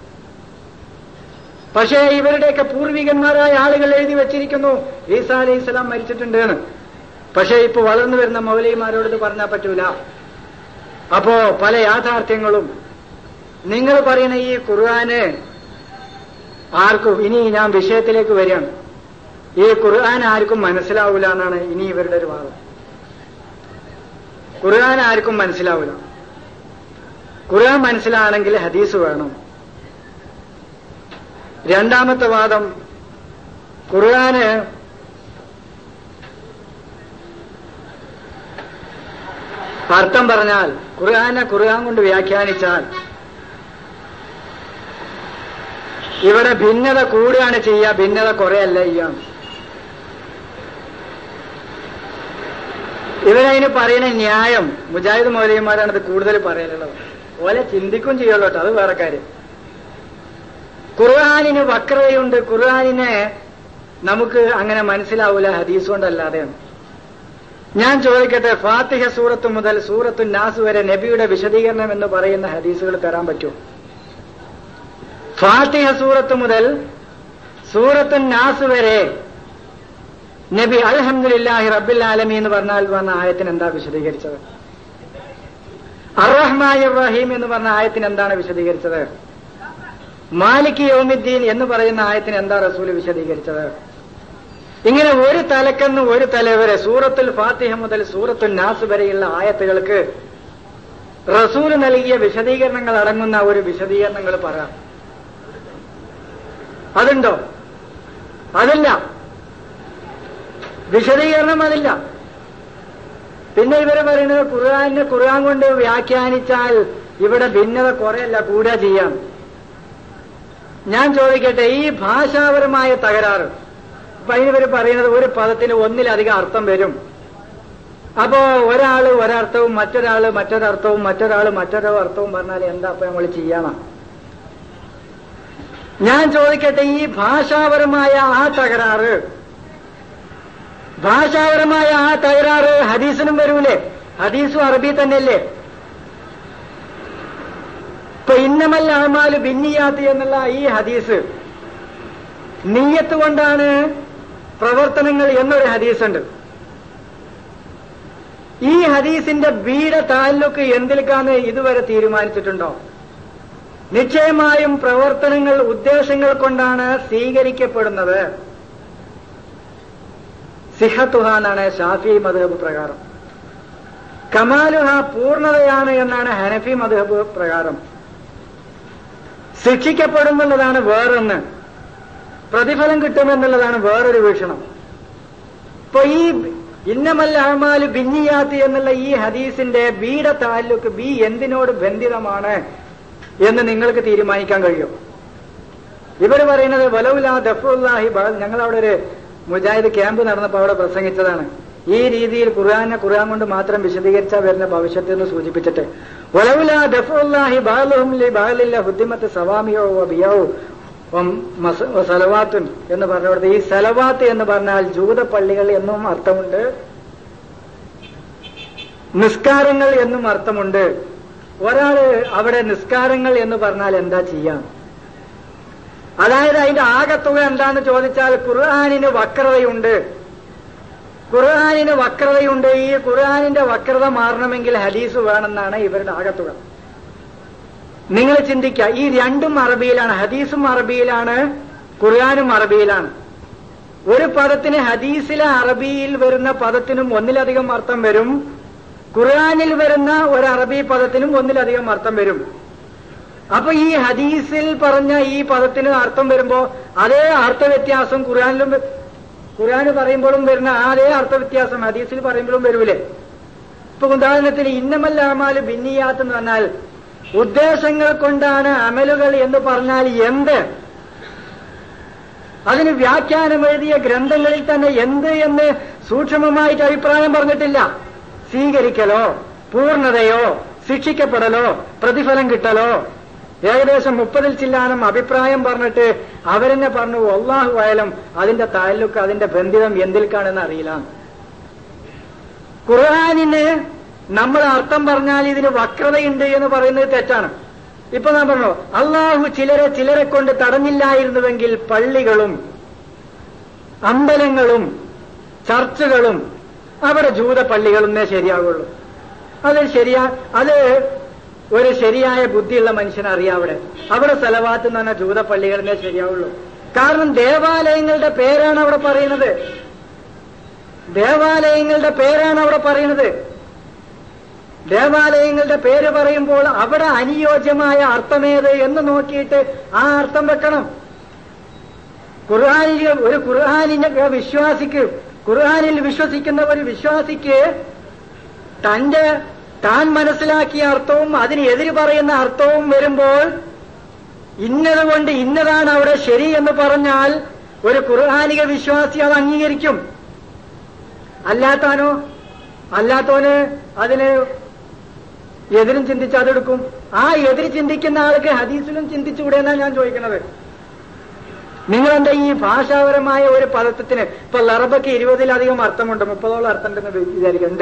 പക്ഷേ ഇവരുടെയൊക്കെ പൂർവികന്മാരായ ആളുകൾ എഴുതി വെച്ചിരിക്കുന്നു ഈസാ അലൈഹി സ്വലാം മരിച്ചിട്ടുണ്ട് എന്ന് പക്ഷേ ഇപ്പൊ വളർന്നു വരുന്ന മൗലൈമാരോട് ഇത് പറഞ്ഞാൽ പറ്റൂല അപ്പോ പല യാഥാർത്ഥ്യങ്ങളും നിങ്ങൾ പറയുന്ന ഈ ഖുർആന് ആർക്കും ഇനി ഞാൻ വിഷയത്തിലേക്ക് വരികയാണ് ഈ ഖുർആൻ ആർക്കും മനസ്സിലാവൂല എന്നാണ് ഇനി ഇവരുടെ ഒരു വാദം ഖുർആൻ ആർക്കും മനസ്സിലാവൂല ഖുർആൻ മനസ്സിലാണെങ്കിൽ ഹദീസ് വേണം രണ്ടാമത്തെ വാദം ഖുർആന് അർത്ഥം പറഞ്ഞാൽ ഖുർആനെ ഖുർആൻ കൊണ്ട് വ്യാഖ്യാനിച്ചാൽ ഇവിടെ ഭിന്നത കൂടുകയാണ് ചെയ്യുക ഭിന്നത കുറയല്ല ചെയ്യാം ഇവരതിന് പറയുന്ന ന്യായം മുജാഹിദ് മൗലവിമാരാണ് ഇത് കൂടുതൽ പറയാനുള്ളത് ഓലെ ചിന്തിക്കും ചെയ്യുള്ളൂ കേട്ടോ അത് വേറെ കാര്യം ഖുർആാനിന് വക്രതയുണ്ട് ഖുർആാനിനെ നമുക്ക് അങ്ങനെ മനസ്സിലാവൂല ഹദീസ് കൊണ്ടല്ലാതെയാണ് ഞാൻ ചോദിക്കട്ടെ ഫാത്തിഹ സൂറത്ത് മുതൽ സൂറത്തു നാസ് വരെ നബിയുടെ വിശദീകരണം എന്ന് പറയുന്ന ഹദീസുകൾ തരാൻ പറ്റുമോ ഫാത്തിഹ സൂറത്ത് മുതൽ സൂറത്തു നാസ് വരെ നബി അൽഹംദുലില്ലാഹി റബ്ബിൽ ആലമി എന്ന് പറഞ്ഞാൽ വന്ന ആയത്തിന് എന്താ വിശദീകരിച്ചത് അറഹ്മായ റഹീം എന്ന് പറഞ്ഞ ആയത്തിന് എന്താണ് വിശദീകരിച്ചത് മാലിക് യോമിദ്ദീൻ എന്ന് പറയുന്ന ആയത്തിന് എന്താ റസൂൽ വിശദീകരിച്ചത് ഇങ്ങനെ ഒരു തലക്കെന്ന് ഒരു തല വരെ സൂറത്തുൽ ഫാത്തിഹ മുതൽ സൂറത്തുൽ നാസ് വരെയുള്ള ആയത്തുകൾക്ക് റസൂൽ നൽകിയ വിശദീകരണങ്ങൾ അടങ്ങുന്ന ഒരു വിശദീകരണങ്ങൾ പറ അതുണ്ടോ അതില്ല വിശദീകരണം അതില്ല പിന്നെ ഇവര് പറയുന്നത് ഖുർആാനെ ഖുർആൻ കൊണ്ട് വ്യാഖ്യാനിച്ചാൽ ഇവിടെ ഭിന്നത കുറയല്ല കൂടുക ചെയ്യാം ഞാൻ ചോദിക്കട്ടെ ഈ ഭാഷാപരമായ തകരാറ് അപ്പൊ അതിനിവർ പറയുന്നത് ഒരു പദത്തിന് ഒന്നിലധികം അർത്ഥം വരും അപ്പോ ഒരാള് ഒരർത്ഥവും മറ്റൊരാള് മറ്റൊരർത്ഥവും മറ്റൊരാള് മറ്റൊരു അർത്ഥവും പറഞ്ഞാൽ എന്താ അപ്പൊ നമ്മൾ ചെയ്യണം ഞാൻ ചോദിക്കട്ടെ ഈ ഭാഷാപരമായ ആ തകരാറ് ഭാഷാപരമായ ആ തകരാറ് ഹദീസിനും വരൂലേ ഹദീസും അറബി തന്നെയല്ലേ ഇപ്പൊ ഇന്നമല്ല അമാല് ഭിന്നിയാത്ത് എന്നുള്ള ഈ ഹദീസ് നീയത്ത് കൊണ്ടാണ് പ്രവർത്തനങ്ങൾ എന്നൊരു ഹദീസുണ്ട് ഈ ഹദീസിന്റെ ബീഡ താലൂക്ക് എന്തിലേക്കാന്ന് ഇതുവരെ തീരുമാനിച്ചിട്ടുണ്ടോ നിശ്ചയമായും പ്രവർത്തനങ്ങൾ ഉദ്ദേശങ്ങൾ കൊണ്ടാണ് സ്വീകരിക്കപ്പെടുന്നത് സിഹത്തുഹ എന്നാണ് ഷാഫി മധുഹബ് പ്രകാരം കമാലുഹ പൂർണ്ണതയാണ് എന്നാണ് ഹനഫി മധുഹബ് പ്രകാരം ശിക്ഷിക്കപ്പെടുമെന്നുള്ളതാണ് വേറൊന്ന് പ്രതിഫലം കിട്ടുമെന്നുള്ളതാണ് വേറൊരു വീക്ഷണം ഇപ്പൊ ഈ ഇന്നമല്ല അഹമാല് ബിന്നിയാത്ത് എന്നുള്ള ഈ ഹദീസിന്റെ ബീഡ താലൂക്ക് ബി എന്തിനോട് ബന്ധിതമാണ് എന്ന് നിങ്ങൾക്ക് തീരുമാനിക്കാൻ കഴിയും ഇവർ പറയുന്നത് വലവുല ദഫുല്ലാഹി ഞങ്ങൾ അവിടെ ഒരു മുജാഹിദ് ക്യാമ്പ് നടന്നപ്പോൾ അവിടെ പ്രസംഗിച്ചതാണ് ഈ രീതിയിൽ ഖുർആാനെ ഖുർആൻ കൊണ്ട് മാത്രം വിശദീകരിച്ചാൽ വരുന്ന ഭവിഷ്യത്ത് എന്ന് സൂചിപ്പിച്ചിട്ട് വലവുല ദഫുല്ലാഹി ബാലുഹും ലി ബാലില്ല ഹുദ്ദിമത്ത് സവാമിയോ ബിയോ സലവാത്തുൻ എന്ന് പറഞ്ഞിടത്ത് ഈ സലവാത്ത് എന്ന് പറഞ്ഞാൽ ജൂത പള്ളികൾ എന്നും അർത്ഥമുണ്ട് നിസ്കാരങ്ങൾ എന്നും അർത്ഥമുണ്ട് ഒരാള് അവിടെ നിസ്കാരങ്ങൾ എന്ന് പറഞ്ഞാൽ എന്താ ചെയ്യാം അതായത് അതിന്റെ ആകത്തുക എന്താന്ന് ചോദിച്ചാൽ ഖുർആാനിന് വക്രതയുണ്ട് ഖുർആാനിന് വക്രതയുണ്ട് ഈ ഖുർആാനിന്റെ വക്രത മാറണമെങ്കിൽ ഹദീസ് വേണമെന്നാണ് ഇവരുടെ ആകത്തുക നിങ്ങൾ ചിന്തിക്കുക ഈ രണ്ടും അറബിയിലാണ് ഹദീസും അറബിയിലാണ് ഖുർആാനും അറബിയിലാണ് ഒരു പദത്തിന് ഹദീസിലെ അറബിയിൽ വരുന്ന പദത്തിനും ഒന്നിലധികം അർത്ഥം വരും ഖുർആാനിൽ വരുന്ന ഒരു അറബി പദത്തിനും ഒന്നിലധികം അർത്ഥം വരും അപ്പൊ ഈ ഹദീസിൽ പറഞ്ഞ ഈ പദത്തിന് അർത്ഥം വരുമ്പോ അതേ അർത്ഥവ്യത്യാസം ഖുർആാനിലും ഖുർആന് പറയുമ്പോഴും വരുന്ന അതേ അർത്ഥവ്യത്യാസം ഹദീസിൽ പറയുമ്പോഴും വരൂലേ ഇപ്പൊ ഉദാഹരണത്തിന് ഇന്നമല്ലാമാല് ഭിന്നിയാത്ത് എന്ന് പറഞ്ഞാൽ ഉദ്ദേശങ്ങൾ കൊണ്ടാണ് അമലുകൾ എന്ന് പറഞ്ഞാൽ എന്ത് അതിന് വ്യാഖ്യാനം എഴുതിയ ഗ്രന്ഥങ്ങളിൽ തന്നെ എന്ത് എന്ന് സൂക്ഷ്മമായിട്ട് അഭിപ്രായം പറഞ്ഞിട്ടില്ല സ്വീകരിക്കലോ പൂർണ്ണതയോ ശിക്ഷിക്കപ്പെടലോ പ്രതിഫലം കിട്ടലോ ഏകദേശം മുപ്പതിൽ ചില്ലാനം അഭിപ്രായം പറഞ്ഞിട്ട് അവരെന്നെ പറഞ്ഞു ഒല്ലാഹു ആയാലും അതിന്റെ താലൂക്ക് അതിന്റെ ബന്ധിതം എന്തിൽക്കാണെന്ന് അറിയില്ല ഖുർആാനിന് നമ്മൾ അർത്ഥം പറഞ്ഞാൽ ഇതിന് വക്രതയുണ്ട് എന്ന് പറയുന്നത് തെറ്റാണ് ഇപ്പൊ ഞാൻ പറഞ്ഞു അള്ളാഹു ചിലരെ ചിലരെ കൊണ്ട് തടഞ്ഞില്ലായിരുന്നുവെങ്കിൽ പള്ളികളും അമ്പലങ്ങളും ചർച്ചുകളും അവിടെ ജൂത പള്ളികളൊന്നേ ശരിയാകുള്ളൂ അത് ശരിയാ അത് ഒരു ശരിയായ ബുദ്ധിയുള്ള മനുഷ്യനെ അറിയാം അവിടെ അവിടെ സ്ഥലവാത്ത് എന്ന് പറഞ്ഞാൽ ജൂത പള്ളികളെന്നേ ശരിയാവുള്ളൂ കാരണം ദേവാലയങ്ങളുടെ പേരാണ് അവിടെ പറയുന്നത് ദേവാലയങ്ങളുടെ പേരാണ് അവിടെ പറയുന്നത് ദേവാലയങ്ങളുടെ പേര് പറയുമ്പോൾ അവിടെ അനുയോജ്യമായ അർത്ഥമേത് എന്ന് നോക്കിയിട്ട് ആ അർത്ഥം വെക്കണം ഖുർആാനിൽ ഒരു ഖുർആാനിന്റെ വിശ്വാസിക്ക് ഖുർആാനിൽ വിശ്വസിക്കുന്ന ഒരു വിശ്വാസിക്ക് തന്റെ താൻ മനസ്സിലാക്കിയ അർത്ഥവും അതിന് എതിര് പറയുന്ന അർത്ഥവും വരുമ്പോൾ ഇന്നത് കൊണ്ട് ഇന്നതാണ് അവിടെ ശരി എന്ന് പറഞ്ഞാൽ ഒരു ഖുർആാനിക വിശ്വാസി അത് അംഗീകരിക്കും അല്ലാത്താനോ അല്ലാത്തവന് അതിന് എതിരും ചിന്തിച്ച് അതെടുക്കും ആ എതിര് ചിന്തിക്കുന്ന ആൾക്ക് ഹദീസിലും ചിന്തിച്ചുകൂടെ എന്നാണ് ഞാൻ ചോദിക്കുന്നത് നിങ്ങളെന്താ ഈ ഭാഷാപരമായ ഒരു പദത്തിന് ഇപ്പൊ ലറബയ്ക്ക് ഇരുപതിലധികം അർത്ഥമുണ്ട് മുപ്പതോളം അർത്ഥമുണ്ടെന്ന് വിചാരിക്കുന്നുണ്ട്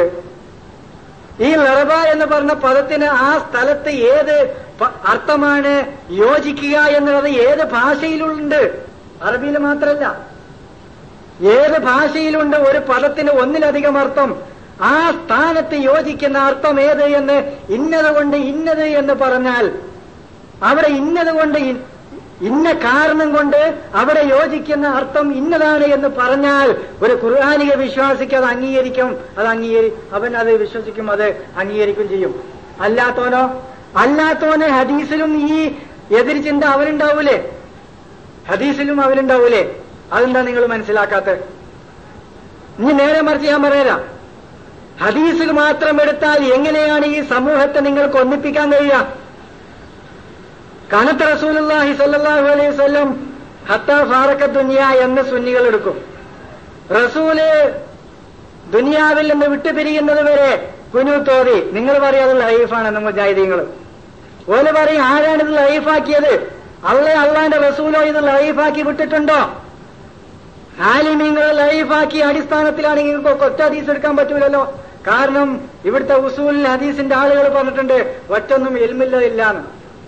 ഈ ലറബ എന്ന് പറഞ്ഞ പദത്തിന് ആ സ്ഥലത്ത് ഏത് അർത്ഥമാണ് യോജിക്കുക എന്നുള്ളത് ഏത് ഭാഷയിലുണ്ട് അറബിയിൽ മാത്രമല്ല ഏത് ഭാഷയിലുണ്ട് ഒരു പദത്തിന് ഒന്നിലധികം അർത്ഥം ആ സ്ഥാനത്ത് യോജിക്കുന്ന അർത്ഥം ഏത് എന്ന് ഇന്നത് കൊണ്ട് ഇന്നത് എന്ന് പറഞ്ഞാൽ അവിടെ ഇന്നത് കൊണ്ട് ഇന്ന കാരണം കൊണ്ട് അവിടെ യോജിക്കുന്ന അർത്ഥം ഇന്നതാണ് എന്ന് പറഞ്ഞാൽ ഒരു ഖുർആാനിക വിശ്വാസിക്ക് അത് അംഗീകരിക്കും അത് അംഗീകരി അവൻ അത് വിശ്വസിക്കും അത് അംഗീകരിക്കും ചെയ്യും അല്ലാത്തോനോ അല്ലാത്തോന് ഹദീസിലും ഈ എതിർ ചിന്ത അവനുണ്ടാവൂലേ ഹദീസിലും അവനുണ്ടാവൂലേ അതെന്താ നിങ്ങൾ മനസ്സിലാക്കാത്തത് ഇനി നേരെ മറിച്ച് ഞാൻ പറയാം ഹദീസിൽ മാത്രം എടുത്താൽ എങ്ങനെയാണ് ഈ സമൂഹത്തെ നിങ്ങൾക്ക് ഒന്നിപ്പിക്കാൻ കഴിയുക കനത്ത റസൂലുല്ലാഹി സല്ലാഹു അലൈഹി സ്വല്ലം ഹത്ത ഫാറക്ക ദുനിയ എന്ന സുന്നികൾ എടുക്കും റസൂല് ദുനിയാവിൽ നിന്ന് വിട്ടുപിരിയുന്നത് വരെ കുനൂത്തോതി നിങ്ങൾ പറയാത് ലൈഫാണെന്ന് മുജാഹിദീങ്ങൾ ഓല് പറയും ആരാണ് ഇത് ലൈഫാക്കിയത് അള്ള അള്ളാന്റെ റസൂലോ ഇത് ലൈഫാക്കി വിട്ടിട്ടുണ്ടോ ആലിമീങ്ങൾ ലൈഫാക്കി അടിസ്ഥാനത്തിലാണെങ്കിൽ നിങ്ങൾക്ക് ഒറ്റ ഹദീസ് എടുക്കാൻ പറ്റൂലല്ലോ കാരണം ഇവിടുത്തെ ഉസൂൽ ഹദീസിന്റെ ആളുകൾ പറഞ്ഞിട്ടുണ്ട് ഒറ്റൊന്നും എൽമില്ലതില്ലാന്ന്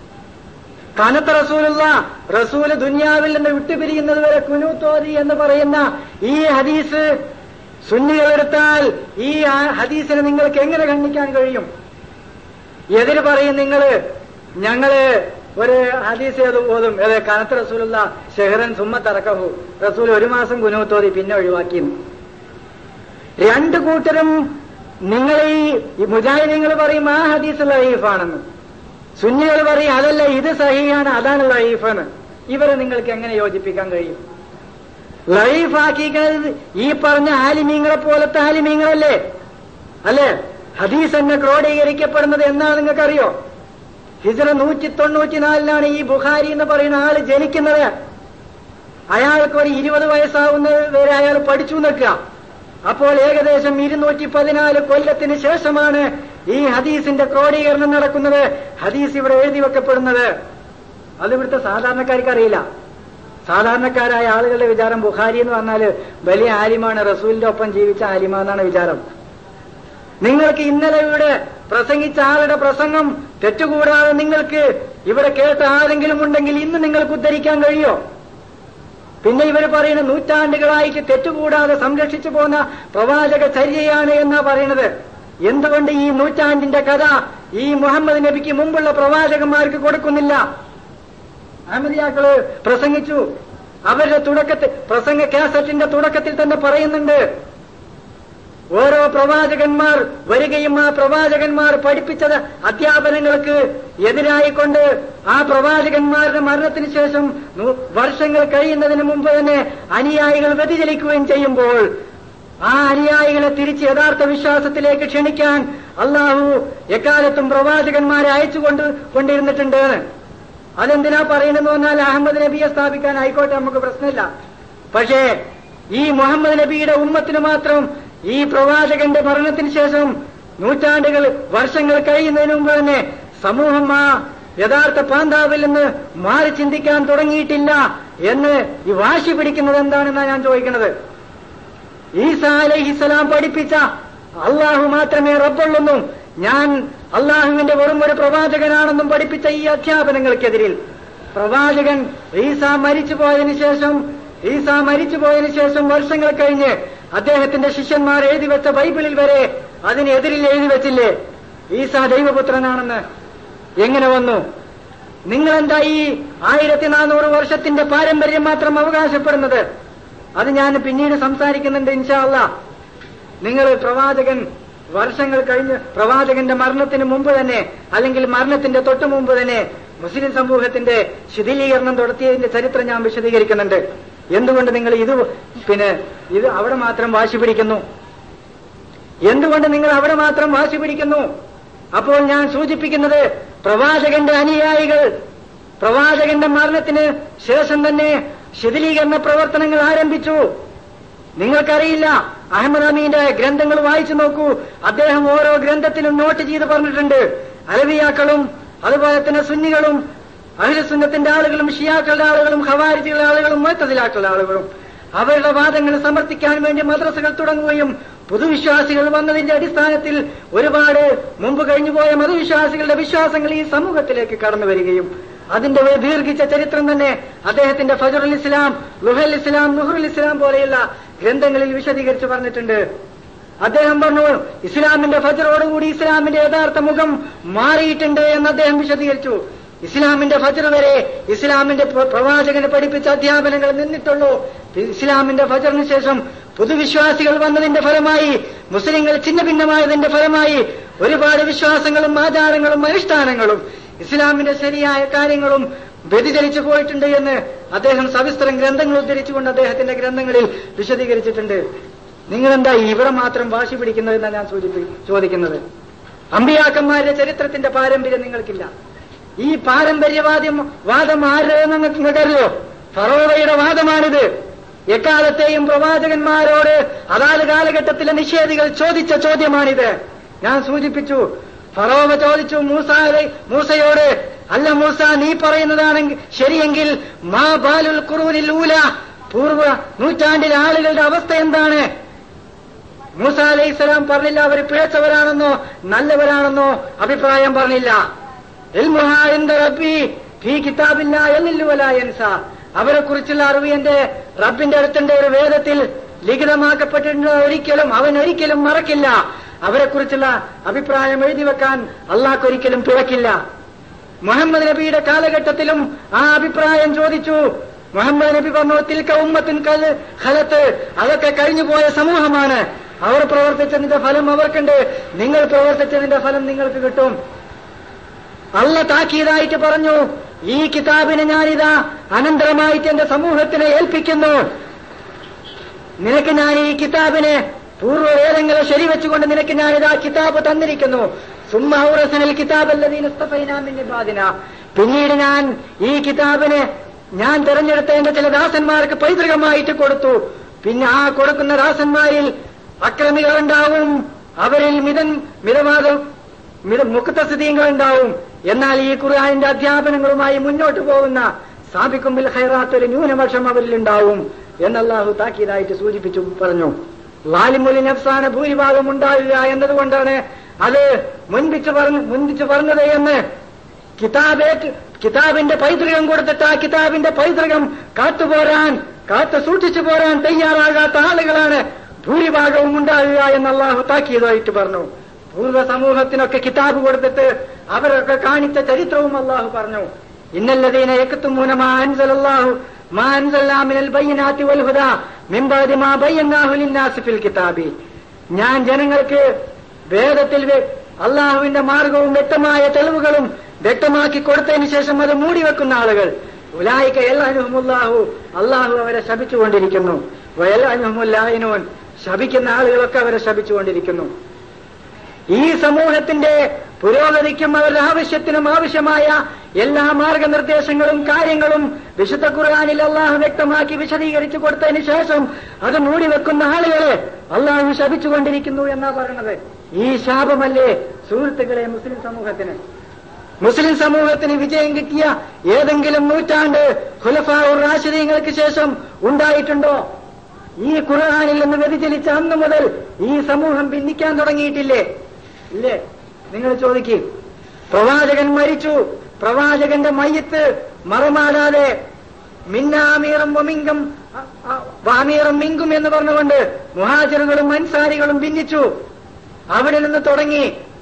കനത്ത റസൂലുള്ള റസൂല് ദുനിയാവിൽ നിന്ന് വിട്ടുപിരിയുന്നത് വരെ കുനൂത്തോതി എന്ന് പറയുന്ന ഈ ഹദീസ് സുന്നികളെടുത്താൽ ഈ ആ- ഹദീസിനെ നിങ്ങൾക്ക് എങ്ങനെ ഖണ്ഡിക്കാൻ കഴിയും എതിര് പറയും നിങ്ങള് ഞങ്ങള് ഒരു ഹദീസ് ഏത് ഓതും ഏത് കനത്ത് റസൂലുള്ള ഷെഹറൻ സുമ്മത്തറക്കഹു റസൂൽ ഒരു മാസം കുനൂത്തോതി പിന്നെ ഒഴിവാക്കിയിരുന്നു രണ്ട് കൂട്ടരും നിങ്ങൾ ഈ മുജാഹിദീങ്ങൾ പറയും ആ ഹദീസ് ലഹീഫാണെന്ന് സുന്നികൾ പറയും അതല്ല ഇത് സഹിയാണ് അതാണ് ലഹീഫെന്ന് ഇവരെ നിങ്ങൾക്ക് എങ്ങനെ യോജിപ്പിക്കാൻ കഴിയും ലൈഫാക്കിക്കുന്നത് ഈ പറഞ്ഞ ആലിമീങ്ങളെ പോലത്തെ ആലിമീങ്ങളല്ലേ അല്ലേ ഹദീസ് എന്നെ ക്രോഡീകരിക്കപ്പെടുന്നത് എന്നാണ് നിങ്ങൾക്കറിയോ ഹിജറ നൂറ്റി തൊണ്ണൂറ്റിനാലിലാണ് ഈ ബുഖാരി എന്ന് പറയുന്ന ആള് ജനിക്കുന്നത് അയാൾക്ക് ഒരു ഇരുപത് വയസ്സാവുന്നത് വരെ അയാൾ പഠിച്ചു നിൽക്കുക അപ്പോൾ ഏകദേശം ഇരുന്നൂറ്റി പതിനാല് കൊല്ലത്തിന് ശേഷമാണ് ഈ ഹദീസിന്റെ ക്രോഡീകരണം നടക്കുന്നത് ഹദീസ് ഇവിടെ എഴുതി വെക്കപ്പെടുന്നത് അത് ഇവിടുത്തെ സാധാരണക്കാർക്ക് അറിയില്ല സാധാരണക്കാരായ ആളുകളുടെ വിചാരം ബുഖാരി എന്ന് പറഞ്ഞാല് വലിയ ആലിമാണ് റസൂലിന്റെ ഒപ്പം ജീവിച്ച ആലിമ എന്നാണ് വിചാരം നിങ്ങൾക്ക് ഇന്നലെ ഇവിടെ പ്രസംഗിച്ച ആളുടെ പ്രസംഗം തെറ്റുകൂടാതെ നിങ്ങൾക്ക് ഇവിടെ കേട്ട ആരെങ്കിലും ഉണ്ടെങ്കിൽ ഇന്ന് നിങ്ങൾക്ക് ഉദ്ധരിക്കാൻ കഴിയോ പിന്നെ ഇവർ പറയുന്ന നൂറ്റാണ്ടുകളായിട്ട് തെറ്റുകൂടാതെ സംരക്ഷിച്ചു പോന്ന പ്രവാചക ചര്യയാണ് എന്നാ പറയുന്നത് എന്തുകൊണ്ട് ഈ നൂറ്റാണ്ടിന്റെ കഥ ഈ മുഹമ്മദ് നബിക്ക് മുമ്പുള്ള പ്രവാചകന്മാർക്ക് കൊടുക്കുന്നില്ല അഹമ്മദിയാക്കള് പ്രസംഗിച്ചു അവരുടെ തുടക്കത്തിൽ പ്രസംഗ കാസറ്റിന്റെ തുടക്കത്തിൽ തന്നെ പറയുന്നുണ്ട് ഓരോ പ്രവാചകന്മാർ വരികയും ആ പ്രവാചകന്മാർ പഠിപ്പിച്ചത് അധ്യാപനങ്ങൾക്ക് എതിരായിക്കൊണ്ട് ആ പ്രവാചകന്മാരുടെ മരണത്തിന് ശേഷം നൂ- വർഷങ്ങൾ കഴിയുന്നതിന് മുമ്പ് തന്നെ അനുയായികൾ വ്യതിചലിക്കുകയും ചെയ്യുമ്പോൾ ആ അനുയായികളെ തിരിച്ച് യഥാർത്ഥ വിശ്വാസത്തിലേക്ക് ക്ഷണിക്കാൻ അള്ളാഹു എക്കാലത്തും പ്രവാചകന്മാരെ അയച്ചുകൊണ്ട് കൊണ്ടിരുന്നിട്ടുണ്ട് അതെന്തിനാ പറയുന്നെന്ന് പറഞ്ഞാൽ അഹമ്മദ് നബിയെ സ്ഥാപിക്കാൻ ആയിക്കോട്ടെ നമുക്ക് പ്രശ്നമില്ല പക്ഷേ ഈ മുഹമ്മദ് നബിയുടെ ഉമ്മത്തിന് മാത്രം ഈ പ്രവാചകന്റെ മരണത്തിന് ശേഷം നൂറ്റാണ്ടുകൾ വർഷങ്ങൾ കഴിയുന്നതിന് മുമ്പ് തന്നെ സമൂഹം ആ യഥാർത്ഥ പാന്താവിൽ നിന്ന് മാറി ചിന്തിക്കാൻ തുടങ്ങിയിട്ടില്ല എന്ന് ഈ വാശി പിടിക്കുന്നത് എന്താണെന്നാണ് ഞാൻ ചോദിക്കുന്നത് ഈസാ അലഹിസലാം പഠിപ്പിച്ച അള്ളാഹു മാത്രമേ റബ്ബുള്ളെന്നും ഞാൻ അള്ളാഹുവിന്റെ വെറും ഒരു പ്രവാചകനാണെന്നും പഠിപ്പിച്ച ഈ അധ്യാപനങ്ങൾക്കെതിരിൽ പ്രവാചകൻ ഈസാ മരിച്ചു പോയതിനു ശേഷം ഈസാ മരിച്ചു പോയതിനു ശേഷം വർഷങ്ങൾ കഴിഞ്ഞ് അദ്ദേഹത്തിന്റെ ശിഷ്യന്മാർ എഴുതി വെച്ച ബൈബിളിൽ വരെ അതിനെതിരിൽ എഴുതി വെച്ചില്ലേ ഈസാ ദൈവപുത്രനാണെന്ന് എങ്ങനെ വന്നു നിങ്ങളെന്താ ഈ ആയിരത്തി നാനൂറ് വർഷത്തിന്റെ പാരമ്പര്യം മാത്രം അവകാശപ്പെടുന്നത് അത് ഞാൻ പിന്നീട് സംസാരിക്കുന്നുണ്ട് ഇൻഷാ അല്ലാ നിങ്ങൾ പ്രവാചകൻ വർഷങ്ങൾ കഴിഞ്ഞ് പ്രവാചകന്റെ മരണത്തിന് മുമ്പ് തന്നെ അല്ലെങ്കിൽ മരണത്തിന്റെ തൊട്ടു മുമ്പ് തന്നെ മുസ്ലിം സമൂഹത്തിന്റെ ശിഥിലീകരണം നടത്തിയതിന്റെ ചരിത്രം ഞാൻ വിശദീകരിക്കുന്നുണ്ട് എന്തുകൊണ്ട് നിങ്ങൾ ഇത് പിന്നെ ഇത് അവിടെ മാത്രം വാശി പിടിക്കുന്നു എന്തുകൊണ്ട് നിങ്ങൾ അവിടെ മാത്രം വാശി പിടിക്കുന്നു അപ്പോൾ ഞാൻ സൂചിപ്പിക്കുന്നത് പ്രവാചകന്റെ അനുയായികൾ പ്രവാചകന്റെ മരണത്തിന് ശേഷം തന്നെ ശിഥിലീകരണ പ്രവർത്തനങ്ങൾ ആരംഭിച്ചു നിങ്ങൾക്കറിയില്ല അഹമ്മദ് അമീന്റെ ഗ്രന്ഥങ്ങൾ വായിച്ചു നോക്കൂ അദ്ദേഹം ഓരോ ഗ്രന്ഥത്തിലും നോട്ട് ചെയ്ത് പറഞ്ഞിട്ടുണ്ട് അലവിയാക്കളും അതുപോലെ തന്നെ സുന്നികളും അഹിലസുന്നത്തിന്റെ ആളുകളും ഷിയാക്കളുടെ ആളുകളും ഖവാരിജികളുടെ ആളുകളും മൊത്തത്തിലാക്കളുടെ ആളുകളും അവരുടെ വാദങ്ങൾ സമർത്ഥിക്കാൻ വേണ്ടി മദ്രസകൾ തുടങ്ങുകയും പുതുവിശ്വാസികൾ വന്നതിന്റെ അടിസ്ഥാനത്തിൽ ഒരുപാട് മുമ്പ് കഴിഞ്ഞുപോയ മതവിശ്വാസികളുടെ വിശ്വാസങ്ങൾ ഈ സമൂഹത്തിലേക്ക് കടന്നു വരികയും അതിന്റെ ഒരു ദീർഘിച്ച ചരിത്രം തന്നെ അദ്ദേഹത്തിന്റെ ഫജറുൽ ഇസ്ലാം ലുഹൽ ഇസ്ലാം നുഹറുൽ ഇസ്ലാം പോലെയുള്ള ഗ്രന്ഥങ്ങളിൽ വിശദീകരിച്ച് പറഞ്ഞിട്ടുണ്ട് അദ്ദേഹം പറഞ്ഞു ഇസ്ലാമിന്റെ ഫജറോടുകൂടി ഇസ്ലാമിന്റെ യഥാർത്ഥ മുഖം മാറിയിട്ടുണ്ട് എന്ന് അദ്ദേഹം വിശദീകരിച്ചു ഇസ്ലാമിന്റെ ഫജർ വരെ ഇസ്ലാമിന്റെ പ്ര- പ്രവാചകന് പഠിപ്പിച്ച അധ്യാപനങ്ങൾ നിന്നിട്ടുള്ളൂ ഇസ്ലാമിന്റെ ഫജറിന് ശേഷം പുതുവിശ്വാസികൾ വന്നതിന്റെ ഫലമായി മുസ്ലിങ്ങൾ ഛിന്ന ഭിന്നമായതിന്റെ ഫലമായി ഒരുപാട് വിശ്വാസങ്ങളും ആചാരങ്ങളും അനുഷ്ഠാനങ്ങളും ഇസ്ലാമിന്റെ ശരിയായ കാര്യങ്ങളും വ്യതിചലിച്ചു പോയിട്ടുണ്ട് എന്ന് അദ്ദേഹം സവിസ്തരം ഗ്രന്ഥങ്ങൾ ഉദ്ധരിച്ചുകൊണ്ട് അദ്ദേഹത്തിന്റെ ഗ്രന്ഥങ്ങളിൽ വിശദീകരിച്ചിട്ടുണ്ട് നിങ്ങളെന്താ ഇവിടെ മാത്രം വാശി പിടിക്കുന്നതെന്നാണ് ഞാൻ സൂചിപ്പി ചോദിക്കുന്നത് അമ്പിയാക്കന്മാരുടെ ചരിത്രത്തിന്റെ പാരമ്പര്യം നിങ്ങൾക്കില്ല ഈ പാരമ്പര്യവാദ്യം വാദം ആരുടെയെന്ന് നിങ്ങൾക്ക് നിങ്ങൾക്കറിയോ ഫറോവയുടെ വാദമാണിത് എക്കാലത്തെയും പ്രവാചകന്മാരോട് അതാത് കാലഘട്ടത്തിലെ നിഷേധികൾ ചോദിച്ച ചോദ്യമാണിത് ഞാൻ സൂചിപ്പിച്ചു ഫറോവ ചോദിച്ചു മൂസ മൂസയോട് അല്ല മൂസ നീ പറയുന്നതാണെങ്കിൽ ശരിയെങ്കിൽ മാ ബാലുൽ ഖുറൂനിൽ ഊല പൂർവ്വ നൂറ്റാണ്ടിലെ ആളുകളുടെ അവസ്ഥ എന്താണ് മൂസ അലൈഹി സ്വലാം പറഞ്ഞില്ല അവർ പിഴച്ചവരാണെന്നോ നല്ലവരാണെന്നോ അഭിപ്രായം പറഞ്ഞില്ല ഇൽമുഹാ ഇൻദ റബ്ബി ഫീ കിതാബില്ല എന്നില്ലുവലായൻസ അവരെ കുറിച്ചുള്ള അറിവ് എന്റെ റബ്ബിന്റെ അടുത്തിന്റെ ഒരു വേദത്തിൽ ലിഖിതമാക്കപ്പെട്ടിട്ടുണ്ട് ഒരിക്കലും അവൻ ഒരിക്കലും മറക്കില്ല അവരെ കുറിച്ചുള്ള അഭിപ്രായം എഴുതി വെക്കാൻ അള്ളാഹ്ക്കൊരിക്കലും പിഴക്കില്ല മുഹമ്മദ് നബിയുടെ കാലഘട്ടത്തിലും ആ അഭിപ്രായം ചോദിച്ചു മുഹമ്മദ് നബി പറഞ്ഞു തിൽക്ക ഉമ്മത്തിൻ കൽ ഹലത്ത് അതൊക്കെ കഴിഞ്ഞുപോയ സമൂഹമാണ് അവർ പ്രവർത്തിച്ചതിന്റെ ഫലം അവർക്കുണ്ട് നിങ്ങൾ പ്രവർത്തിച്ചതിന്റെ ഫലം നിങ്ങൾക്ക് കിട്ടും അള്ള താക്കീതായിട്ട് പറഞ്ഞു ഈ കിതാബിനെ ഞാനിതാ അനന്തരമായിട്ട് എന്റെ സമൂഹത്തിനെ ഏൽപ്പിക്കുന്നു നിനക്ക് ഞാൻ ഈ കിതാബിനെ പൂർവ്വവേദങ്ങളെ ശരിവെച്ചുകൊണ്ട് നിനക്ക് ഞാനിതാ കിതാബ് തന്നിരിക്കുന്നു സുമ്മഹുറസനൽ കിതാബല്ലതീനസ്തഫൈനാമിന്റെ പിന്നീട് ഞാൻ ഈ കിതാബിനെ ഞാൻ തെരഞ്ഞെടുത്ത എന്റെ ചില ദാസന്മാർക്ക് പൈതൃകമായിട്ട് കൊടുത്തു പിന്നെ ആ കൊടുക്കുന്ന ദാസന്മാരിൽ അക്രമികളുണ്ടാവും അവരിൽ മിതൻ മിതവാദം മിത മുക്തസ്ഥിതികൾ ഉണ്ടാവും എന്നാൽ ഈ ഖുർആാനിന്റെ അധ്യാപനങ്ങളുമായി മുന്നോട്ട് പോകുന്ന സാബിക്കുമ്പിൽ ഹൈറാത്ത് ഒരു ന്യൂനപക്ഷം അവരിൽ ഉണ്ടാവും എന്നല്ലാഹു താക്കീതായിട്ട് സൂചിപ്പിച്ചു പറഞ്ഞു ലാലിമുലി നഫ്സാന ഭൂരിഭാഗം ഉണ്ടാവില്ല എന്നതുകൊണ്ടാണ് അത് മുൻപിച്ച് പറഞ്ഞു മുൻപിച്ച് പറഞ്ഞത് എന്ന് കിതാബേറ്റ് കിതാബിന്റെ പൈതൃകം കൊടുത്തിട്ട് ആ കിതാബിന്റെ പൈതൃകം കാത്തുപോരാൻ കാത്തു സൂക്ഷിച്ചു പോരാൻ തയ്യാറാകാത്ത ആളുകളാണ് ഭൂരിഭാഗവും ഉണ്ടാവുക എന്ന് അള്ളാഹു താക്കീതായിട്ട് പറഞ്ഞു പൂർവ്വ സമൂഹത്തിനൊക്കെ കിതാബ് കൊടുത്തിട്ട് അവരൊക്കെ കാണിച്ച ചരിത്രവും അള്ളാഹു പറഞ്ഞു ഇന്നല്ലതീന എക്കത്തുമൂന മാ അൻസലല്ലാഹു മാ അൻസല്ലാ മിനൽ ബയ്യിനാത്തി വൽ ഹുദാ മിൻ ബഅദി മാ ബയ്യനാഹു ലിന്നാസി ഫിൽ കിതാബി ഞാൻ ജനങ്ങൾക്ക് വേദത്തിൽ വെ- അള്ളാഹുവിന്റെ മാർഗവും വ്യക്തമായ തെളിവുകളും വ്യക്തമാക്കി കൊടുത്തതിന് ശേഷം അത് മൂടിവെക്കുന്ന ആളുകൾ ഉലായിക്ക എല്ലാഹുമുല്ലാഹു അള്ളാഹു അവരെ ശപിച്ചുകൊണ്ടിരിക്കുന്നു വയലാനുമുല്ലായിനോൻ ശപിക്കുന്ന ആളുകളൊക്കെ അവരെ ശപിച്ചുകൊണ്ടിരിക്കുന്നു ഈ സമൂഹത്തിന്റെ പുരോഗതിക്കും അവരുടെ ആവശ്യത്തിനും ആവശ്യമായ എല്ലാ മാർഗനിർദ്ദേശങ്ങളും കാര്യങ്ങളും വിശുദ്ധ ഖുർആാനിൽ അള്ളാഹു വ്യക്തമാക്കി വിശദീകരിച്ചു കൊടുത്തതിന് ശേഷം അത് മൂടിവെക്കുന്ന ആളുകളെ അള്ളാഹു ശപിച്ചുകൊണ്ടിരിക്കുന്നു എന്നാ പറയുന്നത് ഈ ശാപമല്ലേ സുഹൃത്തുക്കളെ മുസ്ലിം സമൂഹത്തിന് മുസ്ലിം സമൂഹത്തിന് വിജയം കിട്ടിയ ഏതെങ്കിലും നൂറ്റാണ്ട് ഖുലഫാഉർ റാഷിദീങ്ങൾക്ക് ശേഷം ഉണ്ടായിട്ടുണ്ടോ ഈ ഖുർആാനിൽ നിന്ന് വ്യതിചലിച്ച അന്ന് മുതൽ ഈ സമൂഹം ഭിന്നിക്കാൻ തുടങ്ങിയിട്ടില്ലേ ഇല്ലേ നിങ്ങൾ ചോദിക്കും പ്രവാചകൻ മരിച്ചു പ്രവാചകന്റെ മയ്യത്ത് മറമാടാതെ മിന്നാമീറും വമിങ്കം അ- അ- വാമീറും മിങ്കും എന്ന് പറഞ്ഞുകൊണ്ട് മുഹാജറുകളും അൻസാരികളും ഭിന്നിച്ചു അവിടെ നിന്ന് തുടങ്ങി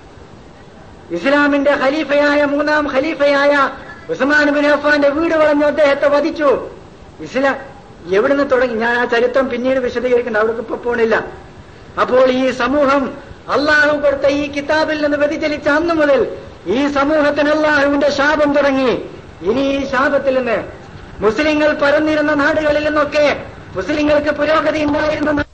ഇസ്ലാമിന്റെ ഖലീഫയായ മൂന്നാം ഖലീഫയായ ഉസ്മാൻ ബിൻ അഫാന്റെ വീട് വളഞ്ഞു അദ്ദേഹത്തെ വധിച്ചു ഇസ്ലാം എവിടുന്ന് തുടങ്ങി ഞാൻ ആ ചരിത്രം പിന്നീട് വിശദീകരിക്കേണ്ട അവിടെ ഇപ്പൊ പോണില്ല അപ്പോൾ ഈ സമൂഹം അള്ളാഹു കൊടുത്ത ഈ കിതാബിൽ നിന്ന് വ്യതിചലിച്ച അന്നു മുതൽ ഈ സമൂഹത്തിന് അള്ളാഹുവിന്റെ ശാപം തുടങ്ങി ഇനി ഈ ശാപത്തിൽ നിന്ന് മുസ്ലിങ്ങൾ പരന്നിരുന്ന നാടുകളിൽ നിന്നൊക്കെ മുസ്ലിങ്ങൾക്ക് പുരോഗതി ഉണ്ടായിരുന്ന നാ-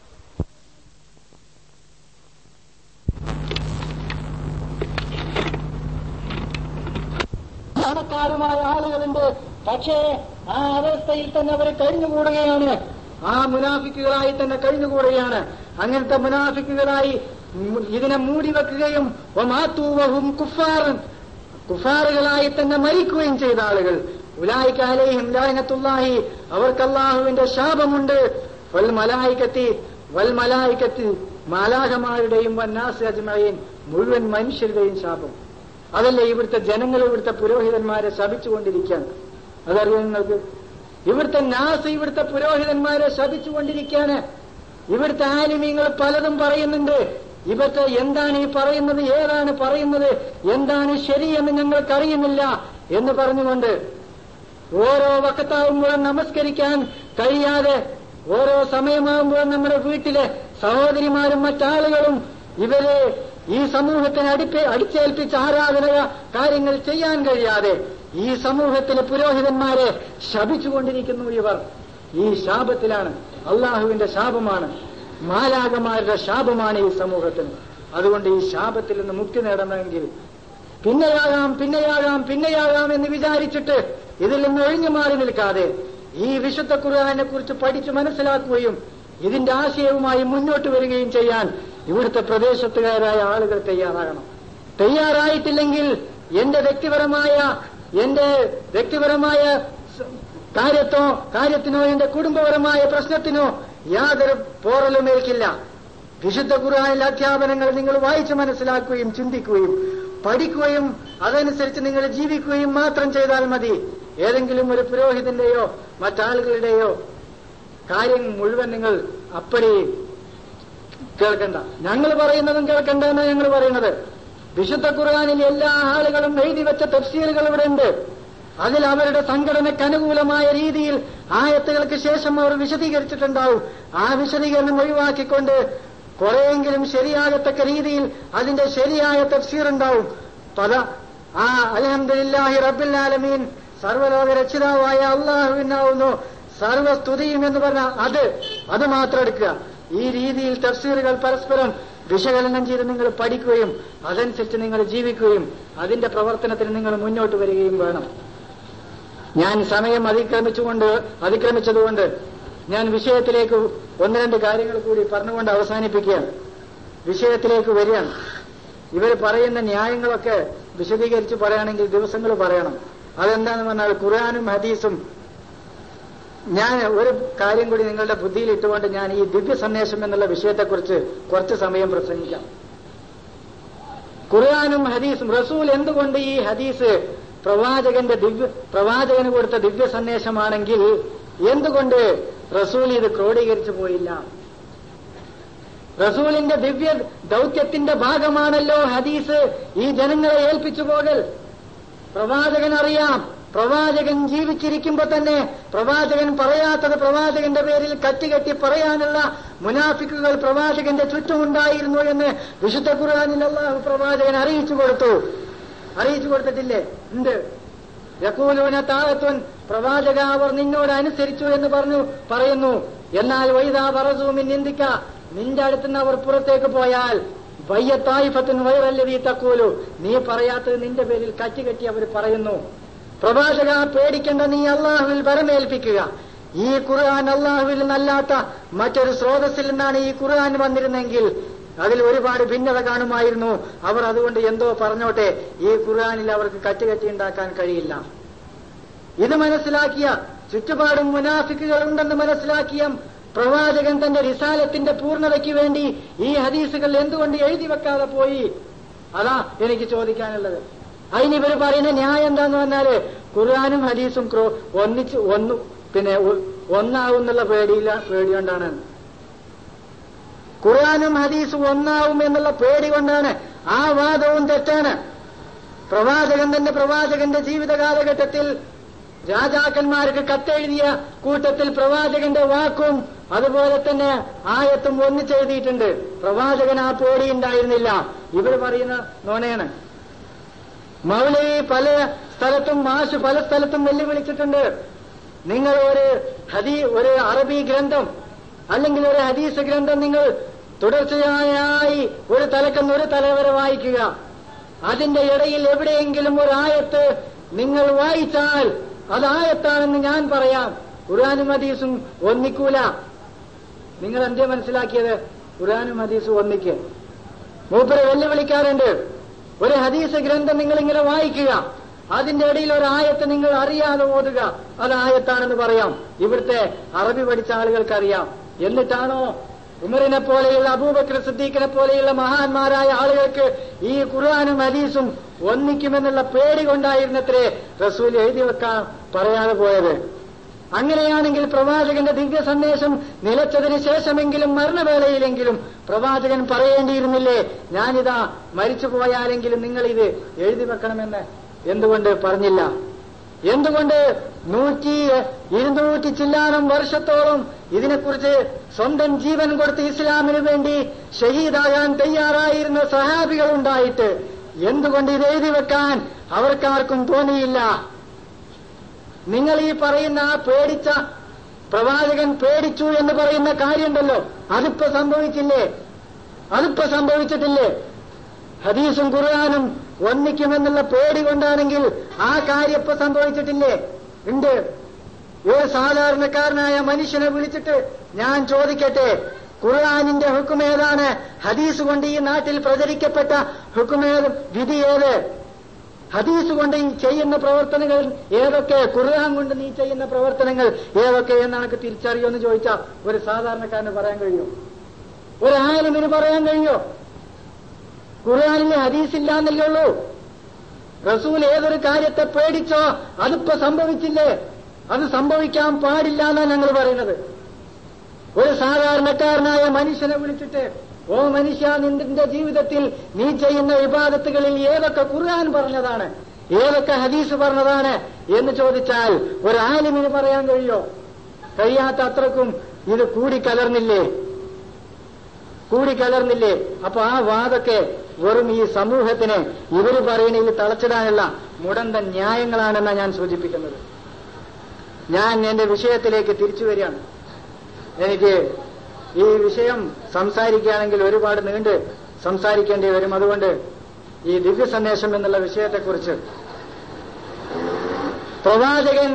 ായ ആളുകളുണ്ട് പക്ഷേ ആ അവസ്ഥയിൽ തന്നെ അവർ കഴിഞ്ഞുകൂടുകയാണ് ആ മുനാഫിക്കുകളായി തന്നെ കഴിഞ്ഞുകൂടുകയാണ് അങ്ങനത്തെ മുനാഫിക്കുകളായി മു- ഇതിനെ മൂടിവെക്കുകയും ഒമാത്തൂവഹും കുഫാറും കുഫാറുകളായി തന്നെ മരിക്കുകയും ചെയ്ത ആളുകൾ ഉലായിക്ക അലൈഹിം ലായനത്തുള്ളാഹി അവർക്ക് അള്ളാഹുവിന്റെ ശാപമുണ്ട് വൽ മലായിക്കത്തി വൽ മലായിക്കത്തി മാലാഹമാരുടെയും വന്നാസ് അജ്മയീൻ മുഴുവൻ മനുഷ്യരുടെയും ശാപം അതല്ലേ ഇവിടുത്തെ ജനങ്ങൾ ഇവിടുത്തെ പുരോഹിതന്മാരെ ശപിച്ചുകൊണ്ടിരിക്കുകയാണ് അതറിയാം നിങ്ങൾക്ക് ഇവിടുത്തെ നാസ് ഇവിടുത്തെ പുരോഹിതന്മാരെ ശപിച്ചുകൊണ്ടിരിക്കുകയാണ് ഇവിടുത്തെ ആലിമീങ്ങൾ പലതും പറയുന്നുണ്ട് ഇവർക്ക് എന്താണ് ഈ പറയുന്നത് ഏതാണ് പറയുന്നത് എന്താണ് ശരിയെന്ന് ഞങ്ങൾക്കറിയുന്നില്ല എന്ന് പറഞ്ഞുകൊണ്ട് ഓരോ വക്കത്താവുമ്പോഴും നമസ്കരിക്കാൻ കഴിയാതെ ഓരോ സമയമാകുമ്പോഴും നമ്മുടെ വീട്ടിലെ സഹോദരിമാരും മറ്റാളുകളും ഇവരെ ഈ സമൂഹത്തിന് അടിപ്പ അടിച്ചേൽപ്പിച്ച ആരാധന കാര്യങ്ങൾ ചെയ്യാൻ കഴിയാതെ ഈ സമൂഹത്തിലെ പുരോഹിതന്മാരെ ശപിച്ചുകൊണ്ടിരിക്കുന്നു ഇവർ ഈ ശാപത്തിലാണ് അള്ളാഹുവിന്റെ ശാപമാണ് മാലാകമാരുടെ ശാപമാണ് ഈ സമൂഹത്തിന് അതുകൊണ്ട് ഈ ശാപത്തിൽ നിന്ന് മുക്തി നേടണമെങ്കിൽ പിന്നെയാകാം പിന്നെയാകാം പിന്നെയാകാം എന്ന് വിചാരിച്ചിട്ട് ഇതിൽ നിന്ന് ഒഴിഞ്ഞു മാറി നിൽക്കാതെ ഈ വിശുദ്ധ ഖുർആനെ കുറിച്ച് പഠിച്ചു മനസ്സിലാക്കുകയും ഇതിന്റെ ആശയവുമായി മുന്നോട്ട് വരികയും ചെയ്യാൻ ഇവിടുത്തെ പ്രദേശത്തുകാരായ ആളുകൾ തയ്യാറാകണം തയ്യാറായിട്ടില്ലെങ്കിൽ എന്റെ വ്യക്തിപരമായ എന്റെ വ്യക്തിപരമായ സ- കാര്യത്തോ കാര്യത്തിനോ എന്റെ കുടുംബപരമായ പ്രശ്നത്തിനോ യാതൊരു പോറലും ഏൽക്കില്ല വിശുദ്ധ ഖുർആനിലെ അധ്യാപനങ്ങൾ നിങ്ങൾ വായിച്ചു മനസ്സിലാക്കുകയും ചിന്തിക്കുകയും പഠിക്കുകയും അതനുസരിച്ച് നിങ്ങൾ ജീവിക്കുകയും മാത്രം ചെയ്താൽ മതി ഏതെങ്കിലും ഒരു പുരോഹിതന്റെയോ മറ്റാളുകളുടെയോ കാര്യം മുഴുവൻ നിങ്ങൾ അപ്പടി കേൾക്കണ്ട ഞങ്ങൾ പറയുന്നതും കേൾക്കണ്ട എന്നാണ് ഞങ്ങൾ പറയുന്നത് വിശുദ്ധ ഖുർആാനിൽ എല്ലാ ആളുകളും എഴുതി വെച്ച തഫ്സീലുകൾ ഇവിടെ ഉണ്ട് അതിൽ അവരുടെ സംഘടനയ്ക്ക് അനുകൂലമായ രീതിയിൽ ആയത്തുകൾക്ക് ശേഷം അവർ വിശദീകരിച്ചിട്ടുണ്ടാവും ആ വിശദീകരണം ഒഴിവാക്കിക്കൊണ്ട് കുറെയെങ്കിലും ശരിയാകത്തക്ക രീതിയിൽ അതിന്റെ ശരിയായ തഫ്സീർ ഉണ്ടാവും പല ആ അലഹദില്ലാഹി റബ്ബുല്ലാലമീൻ സർവലോക രക്ഷിതാവായ അള്ളാഹുവിനാവുന്നു സർവസ്തുതിയും എന്ന് പറഞ്ഞ അത് അത് മാത്രം എടുക്കുക ഈ രീതിയിൽ തഫ്സീറുകൾ പരസ്പരം വിശകലനം ചെയ്ത് നിങ്ങൾ പഠിക്കുകയും അതനുസരിച്ച് നിങ്ങൾ ജീവിക്കുകയും അതിന്റെ പ്രവർത്തനത്തിന് നിങ്ങൾ മുന്നോട്ട് വരികയും വേണം ഞാൻ സമയം അതിക്രമിച്ചുകൊണ്ട് അതിക്രമിച്ചതുകൊണ്ട് ഞാൻ വിഷയത്തിലേക്ക് ഒന്ന് രണ്ട് കാര്യങ്ങൾ കൂടി പറഞ്ഞുകൊണ്ട് അവസാനിപ്പിക്കുകയാണ് വിഷയത്തിലേക്ക് വരികയാണ് ഇവർ പറയുന്ന ന്യായങ്ങളൊക്കെ വിശദീകരിച്ച് പറയുകയാണെങ്കിൽ ദിവസങ്ങൾ പറയണം അതെന്താന്ന് പറഞ്ഞാൽ ഖുർആാനും ഹദീസും ഞാൻ ഒരു കാര്യം കൂടി നിങ്ങളുടെ ബുദ്ധിയിൽ ഇട്ടുകൊണ്ട് ഞാൻ ഈ ദിവ്യ സന്ദേശം എന്നുള്ള വിഷയത്തെക്കുറിച്ച് കുറച്ച് സമയം പ്രസംഗിക്കാം ഖുർആാനും ഹദീസും റസൂൽ എന്തുകൊണ്ട് ഈ ഹദീസ് പ്രവാചകന്റെ ദിവ്യ പ്രവാചകന് കൊടുത്ത ദിവ്യ സന്ദേശമാണെങ്കിൽ എന്തുകൊണ്ട് റസൂൽ ഇത് ക്രോഡീകരിച്ചു പോയില്ല റസൂലിന്റെ ദിവ്യ ദൗത്യത്തിന്റെ ഭാഗമാണല്ലോ ഹദീസ് ഈ ജനങ്ങളെ ഏൽപ്പിച്ചു പോകൽ പ്രവാചകൻ അറിയാം പ്രവാചകൻ ജീവിച്ചിരിക്കുമ്പോ തന്നെ പ്രവാചകൻ പറയാത്തത് പ്രവാചകന്റെ പേരിൽ കറ്റികെട്ടി പറയാനുള്ള മുനാഫിക്കുകൾ പ്രവാചകന്റെ ചുറ്റുമുണ്ടായിരുന്നു എന്ന് വിശുദ്ധ ഖുർആാനിൽ അള്ളാഹു പ്രവാചകൻ അറിയിച്ചു കൊടുത്തു അറിയിച്ചു കൊടുത്തിട്ടില്ലേ ഉണ്ട് യക്കൂലൂന താഴത്തുൻ പ്രവാചക അവർ നിന്നോട് അനുസരിച്ചു എന്ന് പറഞ്ഞു പറയുന്നു എന്നാൽ വൈദാ പറസൂമിൻ നിന്ദിക്ക നിന്റെ അടുത്തുനിന്ന് അവർ പുറത്തേക്ക് പോയാൽ വയ്യത്തായിഫത്തിന് വയറല്ലതീ തക്കൂലു നീ പറയാത്തത് നിന്റെ പേരിൽ കറ്റുകെട്ടി അവർ പറയുന്നു പ്രവാചക പേടിക്കേണ്ട നീ അള്ളാഹുവിൽ വരമേൽപ്പിക്കുക ഈ ഖുർആൻ അള്ളാഹുവിൽ നിന്നല്ലാത്ത മറ്റൊരു സ്രോതസ്സിൽ നിന്നാണ് ഈ ഖുർആൻ വന്നിരുന്നെങ്കിൽ അതിൽ ഒരുപാട് ഭിന്നത കാണുമായിരുന്നു അവർ അതുകൊണ്ട് എന്തോ പറഞ്ഞോട്ടെ ഈ ഖുർആനിൽ അവർക്ക് കറ്റുകെട്ടി ഉണ്ടാക്കാൻ കഴിയില്ല ഇത് മനസ്സിലാക്കിയ ചുറ്റുപാടും മുനാഫിക്കുകൾ ഉണ്ടെന്ന് മനസ്സിലാക്കിയ പ്രവാചകൻ തന്റെ റിസാലത്തിന്റെ പൂർണ്ണതയ്ക്ക് വേണ്ടി ഈ ഹദീസുകൾ എന്തുകൊണ്ട് എഴുതി വെക്കാതെ പോയി അതാ എനിക്ക് ചോദിക്കാനുള്ളത് അതിനിവർ പറയുന്ന ന്യായം എന്താന്ന് പറഞ്ഞാല് ഖുർആാനും ഹദീസും ക്രോ ഒന്നിച്ച് ഒന്ന് പിന്നെ ഒ- ഒന്നാവുന്നുള്ള പേടിയില്ല പേടികൊണ്ടാണ് ഖുർആാനും ഹദീസും ഒന്നാവും എന്നുള്ള പേടി കൊണ്ടാണ് ആ വാദവും തെറ്റാണ് പ്രവാചകൻ തന്നെ പ്രവാചകന്റെ ജീവിത കാലഘട്ടത്തിൽ രാജാക്കന്മാർക്ക് കത്തെഴുതിയ കൂട്ടത്തിൽ പ്രവാചകന്റെ വാക്കും അതുപോലെ തന്നെ ആയത്തും ഒന്നിച്ചെഴുതിയിട്ടുണ്ട് പ്രവാചകൻ ആ പേടി ഉണ്ടായിരുന്നില്ല ഇവർ പറയുന്ന നോണയാണ് മൗലവി പല സ്ഥലത്തും മാഷ് പല സ്ഥലത്തും വെല്ലുവിളിച്ചിട്ടുണ്ട് നിങ്ങൾ ഒരു ഹദീ ഒരു അറബി ഗ്രന്ഥം അല്ലെങ്കിൽ ഒരു ഹദീസ് ഗ്രന്ഥം നിങ്ങൾ തുടർച്ചയായി ഒരു തലക്കെന്ന് ഒരു തല വരെ വായിക്കുക അതിന്റെ ഇടയിൽ എവിടെയെങ്കിലും ഒരു ആയത്ത് നിങ്ങൾ വായിച്ചാൽ അത് ആയത്താണെന്ന് ഞാൻ പറയാം ഖുർആാനും ഹദീസും ഒന്നിക്കൂല നിങ്ങൾ എന്തേ മനസ്സിലാക്കിയത് ഖുർആാനും ഹദീസും ഒന്നിക്ക് മൂപ്പരെ വെല്ലുവിളിക്കാറുണ്ട് ഒരു ഹദീസ് ഗ്രന്ഥം നിങ്ങൾ ഇങ്ങനെ വായിക്കുക അതിന്റെ ഇടയിൽ ഒരു ആയത്ത് നിങ്ങൾ അറിയാതെ ഓതുക അത് ആയത്താണെന്ന് പറയാം ഇവിടുത്തെ അറബി പഠിച്ച ആളുകൾക്ക് അറിയാം എന്നിട്ടാണോ ഉമറിനെ പോലെയുള്ള അബൂബക്കർ സിദ്ദീഖിനെ പോലെയുള്ള മഹാന്മാരായ ആളുകൾക്ക് ഈ ഖുർആാനും ഹദീസും ഒന്നിക്കുമെന്നുള്ള പേടി കൊണ്ടായിരുന്നത്രേ റസൂൽ എഴുതി വെക്കാൻ പറയാതെ പോയത് അങ്ങനെയാണെങ്കിൽ പ്രവാചകന്റെ ദിവ്യ സന്ദേശം നിലച്ചതിന് ശേഷമെങ്കിലും മരണവേളയിലെങ്കിലും പ്രവാചകൻ പറയേണ്ടിയിരുന്നില്ലേ ഞാനിതാ മരിച്ചു പോയാലെങ്കിലും നിങ്ങൾ ഇത് എഴുതി വെക്കണമെന്ന് എന്തുകൊണ്ട് പറഞ്ഞില്ല എന്തുകൊണ്ട് നൂറ്റി ഇരുന്നൂറ്റി ചില്ലാനം വർഷത്തോളം ഇതിനെക്കുറിച്ച് സ്വന്തം ജീവൻ കൊടുത്ത് ഇസ്ലാമിന് വേണ്ടി ഷഹീദാകാൻ തയ്യാറായിരുന്ന സഹാബികൾ ഉണ്ടായിട്ട് എന്തുകൊണ്ട് ഇത് എഴുതി വെക്കാൻ അവർക്കാർക്കും തോന്നിയില്ല നിങ്ങൾ ഈ പറയുന്ന ആ പേടിച്ച പ്രവാചകൻ പേടിച്ചു എന്ന് പറയുന്ന കാര്യമുണ്ടല്ലോ അതിപ്പോ സംഭവിച്ചില്ലേ അതിപ്പോ സംഭവിച്ചിട്ടില്ലേ ഹദീസും ഖുർആാനും ഒന്നിക്കുമെന്നുള്ള പേടി കൊണ്ടാണെങ്കിൽ ആ കാര്യം ഇപ്പൊ സംഭവിച്ചിട്ടില്ലേ ഉണ്ട് ഒരു സാധാരണക്കാരനായ മനുഷ്യനെ വിളിച്ചിട്ട് ഞാൻ ചോദിക്കട്ടെ ഖുർആാനിന്റെ ഹുക്കുമേതാണ് ഹദീസ് കൊണ്ട് ഈ നാട്ടിൽ പ്രചരിക്കപ്പെട്ട ഹുക്കുമേത് വിധി ഏത് ഹദീസ് കൊണ്ട് ഈ ചെയ്യുന്ന പ്രവർത്തനങ്ങൾ ഏതൊക്കെ ഖുർആൻ കൊണ്ട് നീ ചെയ്യുന്ന പ്രവർത്തനങ്ങൾ ഏതൊക്കെ എന്നാണ് തിരിച്ചറിയുമെന്ന് ചോദിച്ചാൽ ഒരു സാധാരണക്കാരന് പറയാൻ കഴിയും ഒരു ആലിമിന് പറയാൻ കഴിയോ ഖുർആാനിൽ ഹദീസ് ഇല്ലാന്നല്ലേ ഉള്ളൂ റസൂൽ ഏതൊരു കാര്യത്തെ പേടിച്ചോ അതിപ്പോ സംഭവിച്ചില്ലേ അത് സംഭവിക്കാൻ പാടില്ല എന്നാണ് ഞങ്ങൾ പറയുന്നത് ഒരു സാധാരണക്കാരനായ മനുഷ്യനെ വിളിച്ചിട്ട് ഓ മനുഷ്യ നിന്റെ ജീവിതത്തിൽ നീ ചെയ്യുന്ന വിവാദത്തുകളിൽ ഏതൊക്കെ ഖുർആൻ പറഞ്ഞതാണ് ഏതൊക്കെ ഹദീസ് പറഞ്ഞതാണ് എന്ന് ചോദിച്ചാൽ ഒരു ആലിമിന് പറയാൻ കഴിയോ കഴിയാത്ത അത്രക്കും ഇത് കൂടിക്കലർന്നില്ലേ കൂടിക്കലർന്നില്ലേ അപ്പൊ ആ വാദൊക്കെ വെറും ഈ സമൂഹത്തിന് ഇവര് പറയുന്ന ഈ തളച്ചിടാനുള്ള മുടന്ത ന്യായങ്ങളാണെന്നാണ് ഞാൻ സൂചിപ്പിക്കുന്നത് ഞാൻ എന്റെ വിഷയത്തിലേക്ക് തിരിച്ചു വരികയാണ് എനിക്ക് ഈ വിഷയം സംസാരിക്കുകയാണെങ്കിൽ ഒരുപാട് നീണ്ട് സംസാരിക്കേണ്ടി വരും അതുകൊണ്ട് ഈ ദിവ്യ സന്ദേശം എന്നുള്ള വിഷയത്തെക്കുറിച്ച് പ്രവാചകൻ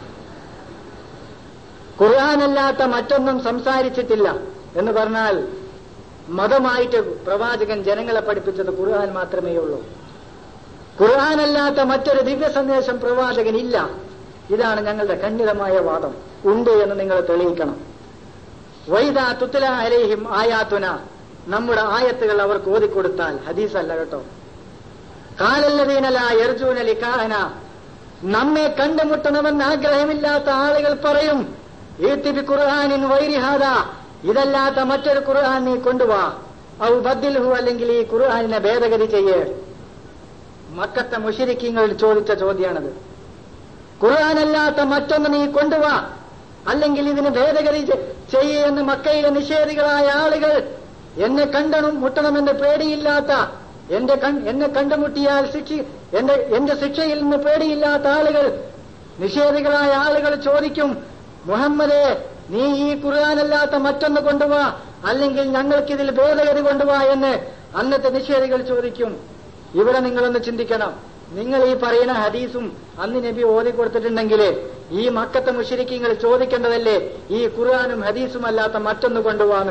ഖുർആാനല്ലാത്ത മറ്റൊന്നും സംസാരിച്ചിട്ടില്ല എന്ന് പറഞ്ഞാൽ മതമായിട്ട് പ്രവാചകൻ ജനങ്ങളെ പഠിപ്പിച്ചത് ഖുർആൻ മാത്രമേ ഉള്ളൂ ഖുർആാനല്ലാത്ത മറ്റൊരു ദിവ്യ സന്ദേശം പ്രവാചകൻ ഇല്ല ഇതാണ് ഞങ്ങളുടെ ഖണ്ഡിതമായ വാദം ഉണ്ട് എന്ന് നിങ്ങൾ തെളിയിക്കണം വൈദ തുത്തല അലേഹിം ആയാത്തുന നമ്മുടെ ആയത്തുകൾ അവർക്ക് ഓതിക്കൊടുത്താൽ ഹദീസല്ല കേട്ടോ കാലല്ലതീനല എർജൂനലി കാഹന നമ്മെ കണ്ടുമുട്ടണമെന്ന് ആഗ്രഹമില്ലാത്ത ആളുകൾ പറയും ഈത്തിബി ഖുർആാനിൻ വൈരിഹാദ ഇതല്ലാത്ത മറ്റൊരു ഖുർആൻ നീ കൊണ്ടുവാ ഔ ബദ്ദിൽഹു അല്ലെങ്കിൽ ഈ ഖുർആാനിനെ ഭേദഗതി ചെയ്യേ മക്കത്തെ മുഷിരിക്കങ്ങൾ ചോദിച്ച ചോദ്യമാണത് ഖുർആാനല്ലാത്ത മറ്റൊന്ന് നീ കൊണ്ടുവാ അല്ലെങ്കിൽ ഇതിന് ഭേദഗതി ചെയ്യുന്ന മക്കയിലെ നിഷേധികളായ ആളുകൾ എന്നെ കണ്ടണം മുട്ടണമെന്ന് പേടിയില്ലാത്ത എന്റെ എന്നെ കണ്ടുമുട്ടിയാൽ ശിക്ഷ എന്റെ എന്റെ ശിക്ഷയിൽ നിന്ന് പേടിയില്ലാത്ത ആളുകൾ നിഷേധികളായ ആളുകൾ ചോദിക്കും മുഹമ്മദേ നീ ഈ ഖുർആാനല്ലാത്ത മറ്റൊന്ന് കൊണ്ടുവാ അല്ലെങ്കിൽ ഞങ്ങൾക്കിതിൽ ഭേദഗതി കൊണ്ടുവാ എന്ന് അന്നത്തെ നിഷേധികൾ ചോദിക്കും ഇവിടെ നിങ്ങളൊന്ന് ചിന്തിക്കണം നിങ്ങൾ ഈ പറയുന്ന ഹദീസും അന്ന് നബി ഓതി കൊടുത്തിട്ടുണ്ടെങ്കിൽ ഈ മക്കത്തെ മുഷരിക്കങ്ങൾ ചോദിക്കേണ്ടതല്ലേ ഈ ഖുർആാനും ഹദീസും അല്ലാത്ത മറ്റൊന്ന് കൊണ്ടുപോകാന്ന്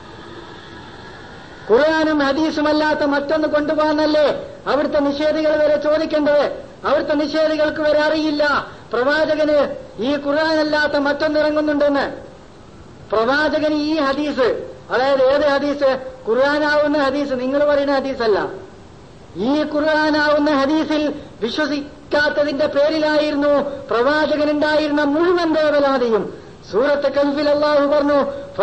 ഖുർആാനും ഹദീസും അല്ലാത്ത മറ്റൊന്ന് കൊണ്ടുപോകാന്നല്ലേ അവിടുത്തെ നിഷേധികൾ വരെ ചോദിക്കേണ്ടത് അവിടുത്തെ നിഷേധികൾക്ക് വരെ അറിയില്ല പ്രവാചകന് ഈ ഖുർആാനല്ലാത്ത മറ്റൊന്ന് ഇറങ്ങുന്നുണ്ടെന്ന് പ്രവാചകന് ഈ ഹദീസ് അതായത് ഏത് ഹദീസ് ഖുർആാനാവുന്ന ഹദീസ് നിങ്ങൾ പറയുന്ന ഹദീസല്ല ഈ ഖുർആാനാവുന്ന ഹദീസിൽ വിശ്വസിക്കാത്തതിന്റെ പേരിലായിരുന്നു പ്രവാചകനുണ്ടായിരുന്ന മുഴുവൻ വേവലാതിയും സൂറത്ത് കൽഫിൽ അള്ളാഹു പറഞ്ഞു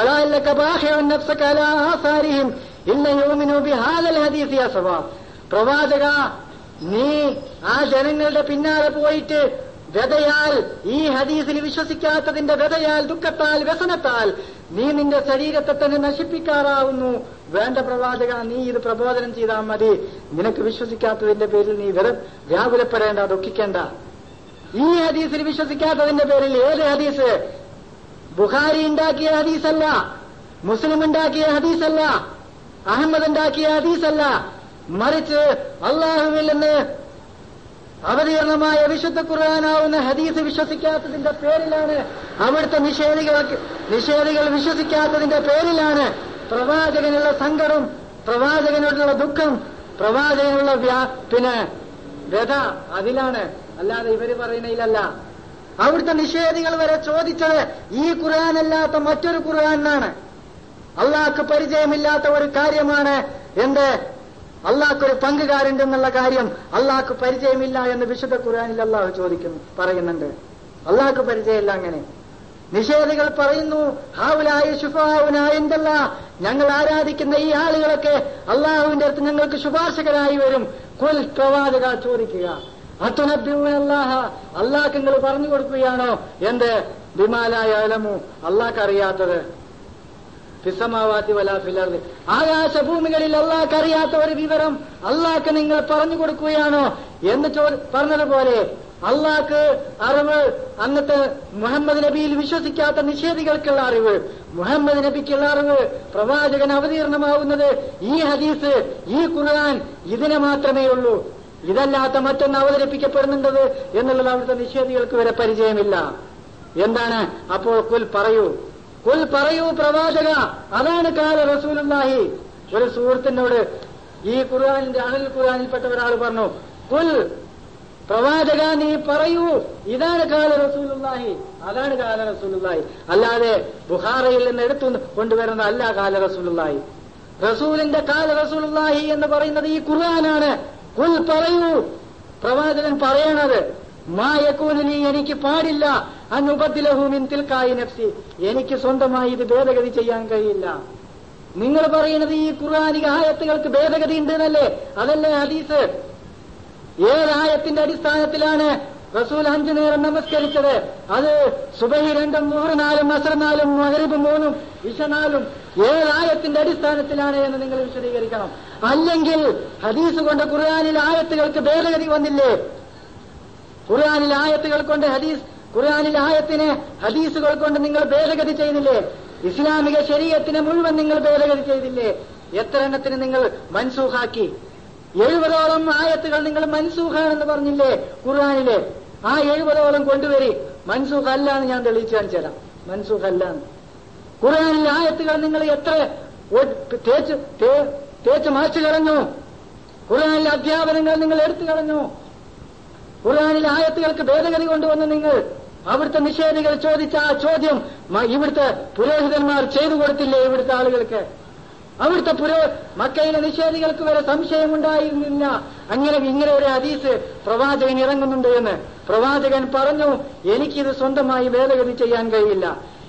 പ്രവാചക നീ ആ ജനങ്ങളുടെ പിന്നാലെ പോയിട്ട് വ്യതയാൽ ഈ ഹദീസിൽ വിശ്വസിക്കാത്തതിന്റെ വ്യതയാൽ ദുഃഖത്താൽ വ്യസനത്താൽ നീ നിന്റെ ശരീരത്തെ തന്നെ നശിപ്പിക്കാറാവുന്നു വേണ്ട പ്രവാചക നീ ഇത് പ്രബോധനം ചെയ്താൽ മതി നിനക്ക് വിശ്വസിക്കാത്തതിന്റെ പേരിൽ നീ വെറും വ്യാകുലപ്പെടേണ്ട ദുഃഖിക്കേണ്ട ഈ ഹദീസിൽ വിശ്വസിക്കാത്തതിന്റെ പേരിൽ ഏത് ഹദീസ് ബുഖാരി ഉണ്ടാക്കിയ ഹദീസല്ല മുസ്ലിം ഉണ്ടാക്കിയ ഹദീസല്ല അഹമ്മദ് ഉണ്ടാക്കിയ ഹദീസല്ല മറിച്ച് അള്ളാഹുവിൽ നിന്ന് അവതീർണമായ വിശുദ്ധ ഖുർആാനാവുന്ന ഹദീസ് വിശ്വസിക്കാത്തതിന്റെ പേരിലാണ് അവിടുത്തെ നിഷേധികൾക്ക് നിഷേധികൾ വിശ്വസിക്കാത്തതിന്റെ പേരിലാണ് പ്രവാചകനുള്ള സങ്കടം പ്രവാചകനോടുള്ള ദുഃഖം പ്രവാചകനുള്ള വ്യാ പിന്നെ വ്യഥ അതിലാണ് അല്ലാതെ ഇവര് പറയുന്നതിലല്ല അവിടുത്തെ നിഷേധികൾ വരെ ചോദിച്ചത് ഈ ഖുർആാനല്ലാത്ത മറ്റൊരു ഖുർആാനാണ് അള്ളാഹ്ക്ക് പരിചയമില്ലാത്ത ഒരു കാര്യമാണ് എന്ത് അള്ളാഹ്ക്കൊരു പങ്കുകാരുണ്ടെന്നുള്ള കാര്യം അള്ളാഹ്ക്ക് പരിചയമില്ല എന്ന് വിശുദ്ധ ഖുർആാനിൽ അള്ളാഹു ചോദിക്കുന്നു പറയുന്നുണ്ട് അള്ളാഹ്ക്ക് പരിചയമില്ല അങ്ങനെ നിഷേധികൾ പറയുന്നു ഹാവുലായ ശുഫാവുനായ എന്തല്ല ഞങ്ങൾ ആരാധിക്കുന്ന ഈ ആളുകളൊക്കെ അള്ളാഹുവിന്റെ അടുത്ത് ഞങ്ങൾക്ക് ശുപാർശകരായി വരും കുൽ പ്രവാചക ചോദിക്കുക അത്തുനബ്യൂനല്ലാഹ അള്ളാഹ് നിങ്ങൾ പറഞ്ഞു കൊടുക്കുകയാണോ എന്ത് ബിമാലായ അലമു അള്ളാഹ്ക്ക് അറിയാത്തത് ഫിസമാവാത്തി വലാ ഫിലർദ് ആകാശഭൂമികളിൽ അള്ളാഹ്ക്ക് അറിയാത്ത ഒരു വിവരം അള്ളാഹ്ക്ക് നിങ്ങൾ പറഞ്ഞു കൊടുക്കുകയാണോ എന്ന് ചോ പറഞ്ഞതുപോലെ അള്ളാഹ്ക്ക് അറിവ് അന്നത്തെ മുഹമ്മദ് നബിയിൽ വിശ്വസിക്കാത്ത നിഷേധികൾക്കുള്ള അറിവ് മുഹമ്മദ് നബിക്കുള്ള അറിവ് പ്രവാചകൻ അവതീർണമാവുന്നത് ഈ ഹദീസ് ഈ ഖുർആൻ ഇതിനെ മാത്രമേ ഉള്ളൂ ഇതല്ലാത്ത മറ്റൊന്ന് അവതരിപ്പിക്കപ്പെടുന്നുണ്ടത് എന്നുള്ളത് അവിടുത്തെ നിഷേധികൾക്ക് വരെ പരിചയമില്ല എന്താണ് അപ്പോൾ കുൽ പറയൂ കുൽ പറയൂ പ്രവാചക അതാണ് കാല റസൂലുള്ളാഹി ഒരു സുഹൃത്തിനോട് ഈ ഖുർആാനിന്റെ അഹൽ ഖുർആാനിൽപ്പെട്ട ഒരാൾ പറഞ്ഞു കുൽ പ്രവാചക നീ പറയൂ ഇതാണ് കാല റസൂലുള്ളാഹി അതാണ് കാല റസൂലുള്ളാഹി അല്ലാതെ ബുഹാറയിൽ നിന്ന് എടുത്തു കൊണ്ടുവരുന്ന അല്ല കാല റസൂലുള്ളാഹി റസൂലിന്റെ കാല റസൂലുള്ളാഹി എന്ന് പറയുന്നത് ഈ ഖുർആനാണ് കുൽ പറയൂ പ്രവാചകൻ പറയണത് മായക്കൂലി എനിക്ക് പാടില്ല അനുപത്തിലഹൂമിൻ തിൽക്കായി നഫ്സി എനിക്ക് സ്വന്തമായി ഇത് ഭേദഗതി ചെയ്യാൻ കഴിയില്ല നിങ്ങൾ പറയുന്നത് ഈ ഖുർആാനിക ആയത്തുകൾക്ക് ഭേദഗതി ഉണ്ട് എന്നല്ലേ അതല്ലേ ഹദീസ് ഏതായത്തിന്റെ അടിസ്ഥാനത്തിലാണ് റസൂൽ അഞ്ചു നേരം നമസ്കരിച്ചത് അത് സുബഹി രണ്ടും നൂറ് നാലും അസർ നാലും മകരിബ് മൂന്നും ഇഷ നാലും ഏതായത്തിന്റെ അടിസ്ഥാനത്തിലാണ് എന്ന് നിങ്ങൾ വിശദീകരിക്കണം അല്ലെങ്കിൽ ഹദീസ് കൊണ്ട് ഖുർആാനിൽ ആയത്തുകൾക്ക് ഭേദഗതി വന്നില്ലേ ഖുർആാനിൽ ആയത്തുകൾ കൊണ്ട് ഹദീസ് ഖുർആാനിൽ ആയത്തിന് ഹദീസുകൾ കൊണ്ട് നിങ്ങൾ ഭേദഗതി ചെയ്തില്ലേ ഇസ്ലാമിക ശരീരത്തിന് മുഴുവൻ നിങ്ങൾ ഭേദഗതി ചെയ്തില്ലേ എത്ര എണ്ണത്തിന് നിങ്ങൾ മൻസൂഖാക്കി എഴുപതോളം ആയത്തുകൾ നിങ്ങൾ മൻസൂഖാണെന്ന് പറഞ്ഞില്ലേ ഖുർആാനിലെ ആ എഴുപതോളം കൊണ്ടുവരി മൻസൂഖ് അല്ല എന്ന് ഞാൻ തെളിയിച്ചു കാണിച്ചു തരാം മൻസൂഖ് അല്ല എന്ന് ഖുർആാനിലെ ആയത്തുകൾ നിങ്ങൾ എത്ര ഒ- തേച്ച് തേ- തേച്ച് മാച്ചു കളഞ്ഞു ഖുർആാനിലെ അധ്യാപനങ്ങൾ നിങ്ങൾ എടുത്തു കളഞ്ഞു ഖുർആാനിലെ ആയത്തുകൾക്ക് ഭേദഗതി കൊണ്ടുവന്ന് നിങ്ങൾ അവിടുത്തെ നിഷേധികൾ ചോദിച്ച ആ ചോദ്യം മ- ഇവിടുത്തെ പുരോഹിതന്മാർ ചെയ്തു കൊടുത്തില്ലേ ഇവിടുത്തെ ആളുകൾക്ക് അവിടുത്തെ പുരോ മക്കയിലെ നിഷേധികൾക്ക് വരെ സംശയമുണ്ടായിരുന്നില്ല അങ്ങനെ ഇങ്ങനെ ഒരു ഹദീസ് പ്രവാചകൻ ഇറങ്ങുന്നുണ്ട് എന്ന് പ്രവാചകൻ പറഞ്ഞു എനിക്കിത് സ്വന്തമായി ഭേദഗതി ചെയ്യാൻ കഴിയില്ല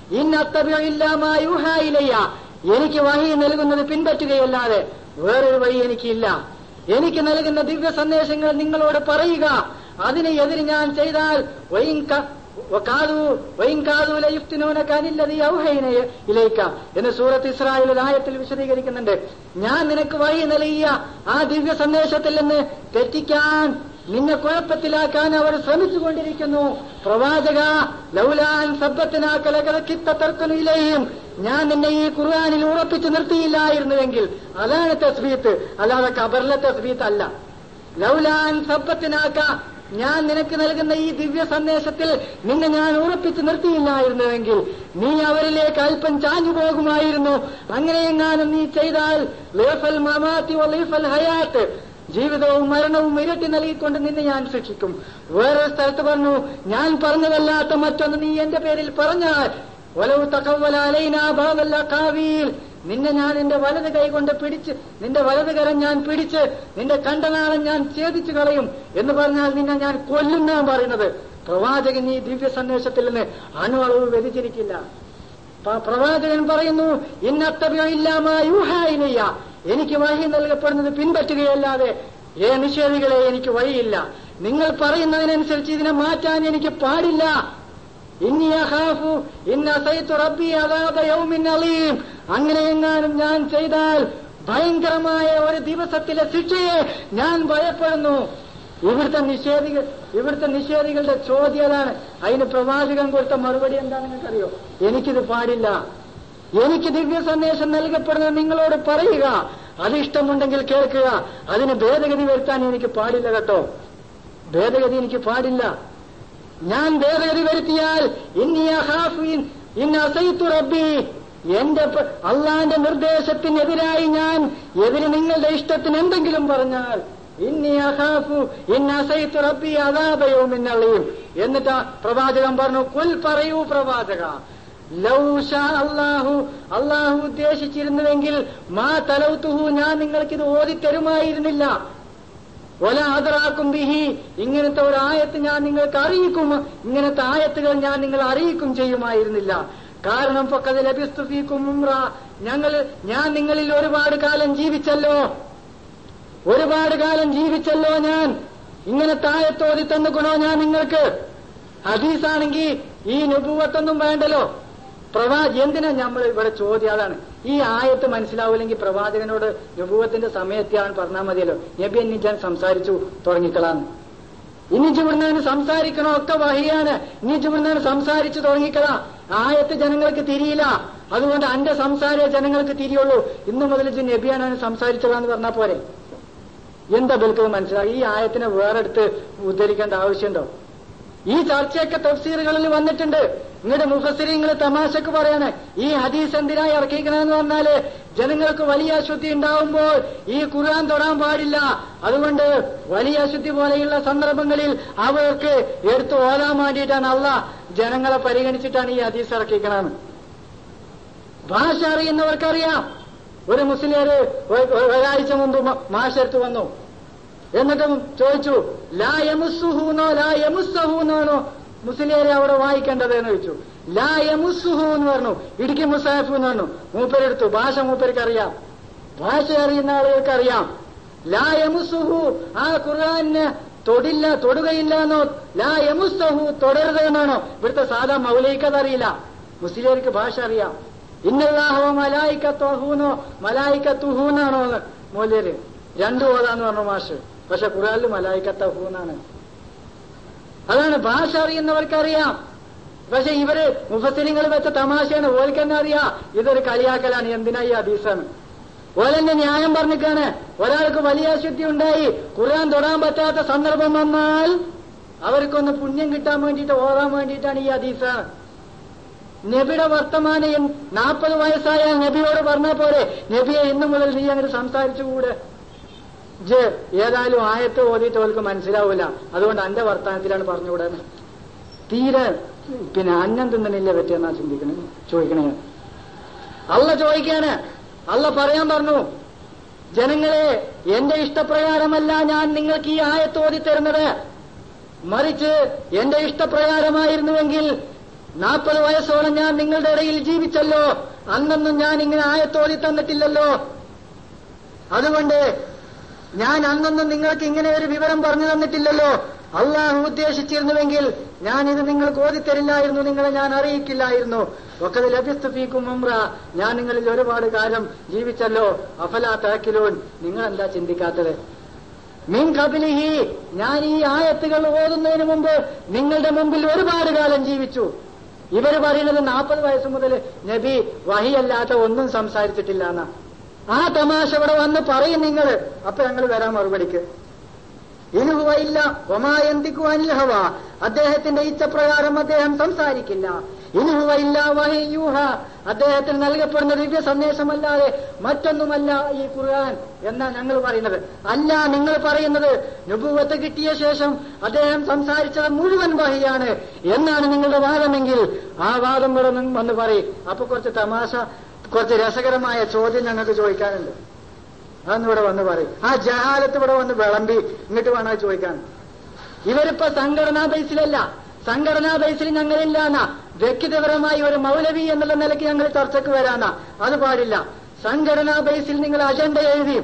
ഇന്നത്തബിയില്ലാമായുഹായിലയ്യ എനിക്ക് വഴി നൽകുന്നത് പിൻപറ്റുകയല്ലാതെ വേറൊരു വഴി എനിക്കില്ല എനിക്ക് നൽകുന്ന ദിവ്യ സന്ദേശങ്ങൾ നിങ്ങളോട് പറയുക അതിന് എതിര് ഞാൻ ചെയ്താൽ വൈൻ ക- വകാതു വൈൻ കാതു ലയുഫ്തിനൂനക അനില്ലദീ ഔഹൈന ഇലൈക എന്ന് സൂറത്ത് ഇസ്രായേൽ ആയത്തിൽ വിശദീകരിക്കുന്നുണ്ട് ഞാൻ നിനക്ക് വഴി നൽകിയ ആ ദിവ്യ സന്ദേശത്തിൽ നിന്ന് തെറ്റിക്കാൻ നിന്നെ കുഴപ്പത്തിലാക്കാൻ അവർ ശ്രമിച്ചുകൊണ്ടിരിക്കുന്നു പ്രവാചക ലൗലാൻ സബ്ബത്തിനാക്കലകിത്തർക്കനിലെയും ഞാൻ നിന്നെ ഈ ഖുർആാനിൽ ഉറപ്പിച്ചു നിർത്തിയില്ലായിരുന്നുവെങ്കിൽ അതാണ് തസ്ബീത്ത് അല്ലാതെ കബറിലെ തസ്ബീത്ത് അല്ല ലൗലാൻ സബ്ബത്തിനാക്ക ഞാൻ നിനക്ക് നൽകുന്ന ഈ ദിവ്യ സന്ദേശത്തിൽ നിന്നെ ഞാൻ ഉറപ്പിച്ചു നിർത്തിയില്ലായിരുന്നുവെങ്കിൽ നീ അവരിലേക്ക് അല്പം ചാഞ്ഞു പോകുമായിരുന്നു അങ്ങനെയെങ്ങാനും നീ ചെയ്താൽ ലേഫൽ മമാത്തി ലീഫൽ ഹയാത്ത് ജീവിതവും മരണവും ഇരട്ടി നൽകിക്കൊണ്ട് നിന്നെ ഞാൻ ശിക്ഷിക്കും വേറെ സ്ഥലത്ത് പറഞ്ഞു ഞാൻ പറഞ്ഞതല്ലാത്ത മറ്റൊന്ന് നീ എന്റെ പേരിൽ പറഞ്ഞാൽ ഒലവ് തക്കവലൈനാ ഭാവല്ല കാവിയിൽ നിന്നെ ഞാൻ എന്റെ വലത് കൈ കൊണ്ട് പിടിച്ച് നിന്റെ വലത് കരം ഞാൻ പിടിച്ച് നിന്റെ കണ്ടനാളം ഞാൻ ഛേദിച്ചു കളയും എന്ന് പറഞ്ഞാൽ നിന്നെ ഞാൻ കൊല്ലുന്നാൻ പറയുന്നത് പ്രവാചകൻ ഈ ദിവ്യ സന്ദേശത്തിൽ നിന്ന് അണു അളവ് വ്യതിചരിക്കില്ല പ- പ്രവാചകൻ പറയുന്നു ഇന്നത്തബിയില്ലാമായൂഹായില്ല എനിക്ക് വഴി നൽകപ്പെടുന്നത് പിൻപറ്റുകയല്ലാതെ ഏ നിഷേധികളെ എനിക്ക് വഴിയില്ല നിങ്ങൾ പറയുന്നതിനനുസരിച്ച് ഇതിനെ മാറ്റാൻ എനിക്ക് പാടില്ല ഇന്നി അഖാഫു ഇന്ന സൈത്തു റബ്ബി അദാബ യൗമിൻ അലീം അങ്ങനെയെങ്ങാനും ഞാൻ ചെയ്താൽ ഭയങ്കരമായ ഒരു ദിവസത്തിലെ ശിക്ഷയെ ഞാൻ ഭയപ്പെടുന്നു ഇവിടുത്തെ നിഷേധികൾ ഇവിടുത്തെ നിഷേധികളുടെ ചോദ്യം അതാണ് അതിന് പ്രവാചകൻ കൊടുത്ത മറുപടി എന്താണെന്ന് നിങ്ങൾക്കറിയോ എനിക്കിത് പാടില്ല എനിക്ക് ദിവ്യ സന്ദേശം നൽകപ്പെടുന്നത് നിങ്ങളോട് പറയുക അത് ഇഷ്ടമുണ്ടെങ്കിൽ കേൾക്കുക അതിന് ഭേദഗതി വരുത്താൻ എനിക്ക് പാടില്ല കേട്ടോ ഭേദഗതി എനിക്ക് പാടില്ല ഞാൻ ഭേദഗതി വരുത്തിയാൽ ഇന്നി അഖാഫു ഇൻ- ഇൻ അസൈത്തു റബ്ബി എന്റെ പ- അള്ളാന്റെ നിർദ്ദേശത്തിനെതിരായി ഞാൻ എതിര് നിങ്ങളുടെ ഇഷ്ടത്തിന് എന്തെങ്കിലും പറഞ്ഞാൽ ഇന്നി അഖാഫു ഇൻ അസൈത്തു റബ്ബി അതാപയോമിന്നളിയും എന്നിട്ട് ആ പ്രവാചകൻ പറഞ്ഞു കുൽ പറയൂ പ്രവാചക ലൗഷാ അള്ളാഹു അള്ളാഹു ഉദ്ദേശിച്ചിരുന്നുവെങ്കിൽ മാ തലൗത്തുഹു ഞാൻ നിങ്ങൾക്കിത് ഓതിത്തരുമായിരുന്നില്ല ഒല അതറാക്കും ബിഹി ഇങ്ങനത്തെ ഒരു ആയത്ത് ഞാൻ നിങ്ങൾക്ക് അറിയിക്കും ഇങ്ങനത്തെ ആയത്തുകൾ ഞാൻ നിങ്ങൾ അറിയിക്കും ചെയ്യുമായിരുന്നില്ല കാരണം പക്കത് ലഭിസ്തുഫീക്കും ഉംറ ഞങ്ങൾ ഞാൻ നിങ്ങളിൽ ഒരുപാട് കാലം ജീവിച്ചല്ലോ ഒരുപാട് കാലം ജീവിച്ചല്ലോ ഞാൻ ഇങ്ങനത്തെ ആയത്തോതി തന്നുക്കണോ ഞാൻ നിങ്ങൾക്ക് ഹദീസാണെങ്കിൽ ഈ നുപൂവത്തൊന്നും വേണ്ടല്ലോ പ്രവാ എന്തിനാ നമ്മൾ ഇവിടെ ചോദ്യം അതാണ് ഈ ആയത്ത് മനസ്സിലാവില്ലെങ്കിൽ പ്രവാചകനോട് നുപൂവത്തിന്റെ സമയത്താണ് പറഞ്ഞാൽ മതിയല്ലോ നബി എന്നെ ഞാൻ സംസാരിച്ചു തുടങ്ങിക്കളാന്ന് ഇനി ഇവിടുന്ന് സംസാരിക്കണോ ഒക്കെ വഹിയാണ് ഇനി ഇവിടുന്ന് സംസാരിച്ചു തുടങ്ങിക്കളാ ആയത്ത് ജനങ്ങൾക്ക് തിരിയില്ല അതുകൊണ്ട് അന്റെ സംസാരേ ജനങ്ങൾക്ക് തിരിയുള്ളൂ ഇന്നു മുതൽ ഇജ്ജ് നബിയാണ് സംസാരിച്ചതാന്ന് പറഞ്ഞാൽ പോരെ എന്താ ബൽക്ക് മനസ്സിലായി ഈ ആയത്തിനെ വേറെടുത്ത് ഉദ്ധരിക്കേണ്ട ആവശ്യമുണ്ടോ ഈ ചർച്ചയൊക്കെ തഫ്സീറുകളിൽ വന്നിട്ടുണ്ട് ഇങ്ങോട്ട് മുഫസിരിങ്ങൾ തമാശക്ക് പറയാണ് ഈ ഹദീസ് എന്തിനായി ഇറക്കിക്കണമെന്ന് പറഞ്ഞാല് ജനങ്ങൾക്ക് വലിയ അശുദ്ധി ഉണ്ടാവുമ്പോൾ ഈ ഖുർആൻ തൊടാൻ പാടില്ല അതുകൊണ്ട് വലിയ അശുദ്ധി പോലെയുള്ള സന്ദർഭങ്ങളിൽ അവർക്ക് എടുത്തു ഓതാൻ വേണ്ടിയിട്ടാണ് അല്ല ജനങ്ങളെ പരിഗണിച്ചിട്ടാണ് ഈ ഹദീസ് ഇറക്കിക്കണമെന്ന് ഭാഷ അറിയുന്നവർക്കറിയാം ഒരു മുസ്ലിം ഒരാഴ്ച മുമ്പ് മാഷെടുത്ത് വന്നു എന്നിട്ടും ചോദിച്ചു ലാ യമുസുഹൂന്നോ ലാ യമുസഹൂന്നാണോ മുസ്ലിയാരെ അവിടെ വായിക്കേണ്ടത് എന്ന് ചോദിച്ചു ലാ യമുസുഹു എന്ന് പറഞ്ഞു ഇടുക്കി മുസാഫ് എന്ന് പറഞ്ഞു മൂപ്പരെടുത്തു ഭാഷ മൂപ്പർക്ക് അറിയാം ഭാഷ അറിയുന്ന ആളുകൾക്ക് അറിയാം ലാ യമുസുഹു ആ ഖുർആാനിന് തൊടില്ല തൊടുകയില്ല എന്നോ ലാ യമുസ്തഹു തുടരുത് എന്നാണോ ഇവിടുത്തെ സാധാ മൗലികത അറിയില്ല മുസ്ലിയർക്ക് ഭാഷ അറിയാം ഇന്നല്ലാഹോ മലായിക്കത്തോഹൂന്നോ മലായിക്കത്തുഹൂന്നാണോ മൂല്യര് രണ്ടു ഓതാന്ന് പറഞ്ഞു മാഷ് പക്ഷെ ഖുറാനിൽ മലായിക്കത്തഹൂന്നാണ് അതാണ് ഭാഷ അറിയുന്നവർക്കറിയാം പക്ഷെ ഇവര് മുഫസിലിങ്ങൾ വെച്ച തമാശയാണ് ഓൽക്കെന്നെ അറിയാം ഇതൊരു കളിയാക്കലാണ് എന്തിനാ ഈ ഹദീസാണ് ഓലെന്നെ ന്യായം പറഞ്ഞിക്കാണ് ഒരാൾക്ക് വലിയ അശുദ്ധി ഉണ്ടായി ഖുർആൻ തൊടാൻ പറ്റാത്ത സന്ദർഭം വന്നാൽ അവർക്കൊന്ന് പുണ്യം കിട്ടാൻ വേണ്ടിയിട്ട് ഓതാൻ വേണ്ടിയിട്ടാണ് ഈ ഹദീസാണ് നബിയുടെ വർത്തമാനം നാൽപ്പത് വയസ്സായ നബിയോട് പറഞ്ഞ പോലെ നബിയെ ഇന്നു മുതൽ നീ അങ്ങനെ സംസാരിച്ചുകൂടെ ജ് ഏതായാലും ആയത്ത് ഓതിയിട്ട് അവർക്ക് മനസ്സിലാവില്ല അതുകൊണ്ട് എന്റെ വർത്തമാനത്തിലാണ് പറഞ്ഞുകൂടെ തീരെ പിന്നെ അന്നം തിന്നണില്ല പറ്റിയെന്നാ ചിന്തിക്കണേ ചോദിക്കണേ അല്ല ചോദിക്കാണ് അല്ല പറയാൻ പറഞ്ഞു ജനങ്ങളെ എന്റെ ഇഷ്ടപ്രകാരമല്ല ഞാൻ നിങ്ങൾക്ക് ഈ ആയത്ത് ഓതി തരുന്നത് മറിച്ച് എന്റെ ഇഷ്ടപ്രകാരമായിരുന്നുവെങ്കിൽ നാൽപ്പത് വയസ്സോളം ഞാൻ നിങ്ങളുടെ ഇടയിൽ ജീവിച്ചല്ലോ അന്നൊന്നും ഞാൻ ഇങ്ങനെ ആയത്തോതി തന്നിട്ടില്ലല്ലോ അതുകൊണ്ട് ഞാൻ അന്നൊന്നും നിങ്ങൾക്ക് ഇങ്ങനെ ഒരു വിവരം പറഞ്ഞു തന്നിട്ടില്ലല്ലോ അള്ളാഹു ഉദ്ദേശിച്ചിരുന്നുവെങ്കിൽ ഞാനിത് നിങ്ങൾക്ക് ഓതിത്തരില്ലായിരുന്നു നിങ്ങളെ ഞാൻ അറിയിക്കില്ലായിരുന്നു ഒക്കെ ലഭിസ്തുഫീക്കും ഉമ്ര ഞാൻ നിങ്ങളിൽ ഒരുപാട് കാലം ജീവിച്ചല്ലോ അഫലാ താക്കിലോൻ നിങ്ങൾ എന്താ ചിന്തിക്കാത്തത് മിൻ കബിലിഹി ഞാൻ ഈ ആയത്തുകൾ ഓതുന്നതിന് മുമ്പ് നിങ്ങളുടെ മുമ്പിൽ ഒരുപാട് കാലം ജീവിച്ചു ഇവര് പറയുന്നത് നാൽപ്പത് വയസ്സ് മുതൽ നബി വഹിയല്ലാത്ത ഒന്നും സംസാരിച്ചിട്ടില്ല എന്നാ ആ തമാശ ഇവിടെ വന്ന് പറയും നിങ്ങൾ അപ്പൊ ഞങ്ങൾ വരാൻ മറുപടിക്ക് ഇനുഹുവയില്ല ഒമായന്തിക്കുവാനിൽ ഹവ അദ്ദേഹത്തിന്റെ ഇച്ഛപ്രകാരം അദ്ദേഹം സംസാരിക്കില്ല ഇനുഹുവയില്ല വഹയൂഹ അദ്ദേഹത്തിന് നൽകപ്പെടുന്ന ദിവ്യ സന്ദേശമല്ലാതെ മറ്റൊന്നുമല്ല ഈ ഖുർആൻ എന്നാ ഞങ്ങൾ പറയുന്നത് അല്ല നിങ്ങൾ പറയുന്നത് നുപൂവത്ത് കിട്ടിയ ശേഷം അദ്ദേഹം സംസാരിച്ചത് മുഴുവൻ വഹിയാണ് എന്നാണ് നിങ്ങളുടെ വാദമെങ്കിൽ ആ വാദം കൂടെ വന്ന് പറയും അപ്പൊ കുറച്ച് തമാശ കുറച്ച് രസകരമായ ചോദ്യം ഞങ്ങൾക്ക് ചോദിക്കാനുണ്ട് അതൊന്നും ഇവിടെ വന്ന് പറയും ആ ജഹാലത്ത് ഇവിടെ വന്ന് വിളമ്പി ഇങ്ങോട്ട് വേണം ചോദിക്കാൻ ഇവരിപ്പോ സംഘടനാ ബേസിലല്ല സംഘടനാ ബേസിൽ ഞങ്ങളില്ല എന്നാ വ്യക്തിപരമായി ഒരു മൗലവി എന്നുള്ള നിലയ്ക്ക് ഞങ്ങൾ ചർച്ചയ്ക്ക് വരാനാ അത് പാടില്ല സംഘടനാ ബേസിൽ നിങ്ങൾ അജണ്ട എഴുതിയും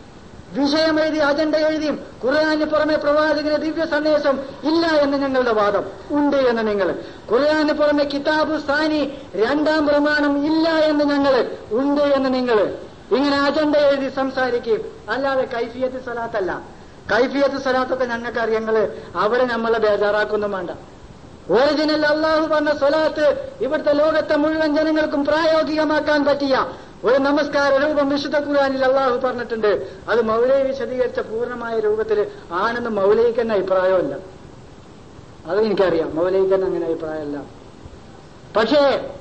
വിഷയം എഴുതി അജണ്ട എഴുതിയും ഖുർആാന് പുറമെ പ്രവാചകന് ദിവ്യ സന്ദേശം ഇല്ല എന്ന് ഞങ്ങളുടെ വാദം ഉണ്ട് എന്ന് നിങ്ങൾ ഖുർആാന് പുറമെ കിതാബ് സ്ഥാനി രണ്ടാം പ്രമാണം ഇല്ല എന്ന് ഞങ്ങൾ ഉണ്ട് എന്ന് നിങ്ങൾ ഇങ്ങനെ അജണ്ട എഴുതി സംസാരിക്കുകയും അല്ലാതെ കൈഫിയത്ത് സ്വലാത്തല്ല കൈഫിയത്ത് സ്വലാത്തൊക്കെ ഞങ്ങൾക്ക് അറിയങ്ങള് അവിടെ നമ്മളെ ബേജാറാക്കൊന്നും വേണ്ട ഒറിജിനൽ അള്ളാഹു പറഞ്ഞ സ്വലാത്ത് ഇവിടുത്തെ ലോകത്തെ മുഴുവൻ ജനങ്ങൾക്കും പ്രായോഗികമാക്കാൻ പറ്റിയ ഒരു നമസ്കാര രൂപം വിശുദ്ധ ഖുർആാനിൽ അള്ളാഹു പറഞ്ഞിട്ടുണ്ട് അത് മൗലയെ വിശദീകരിച്ച പൂർണ്ണമായ രൂപത്തിൽ ആണെന്ന് മൗലയ്ക്ക് തന്നെ അഭിപ്രായമല്ല അത് എനിക്കറിയാം മൗലയ്ക്ക് തന്നെ അങ്ങനെ അഭിപ്രായമല്ല പക്ഷേ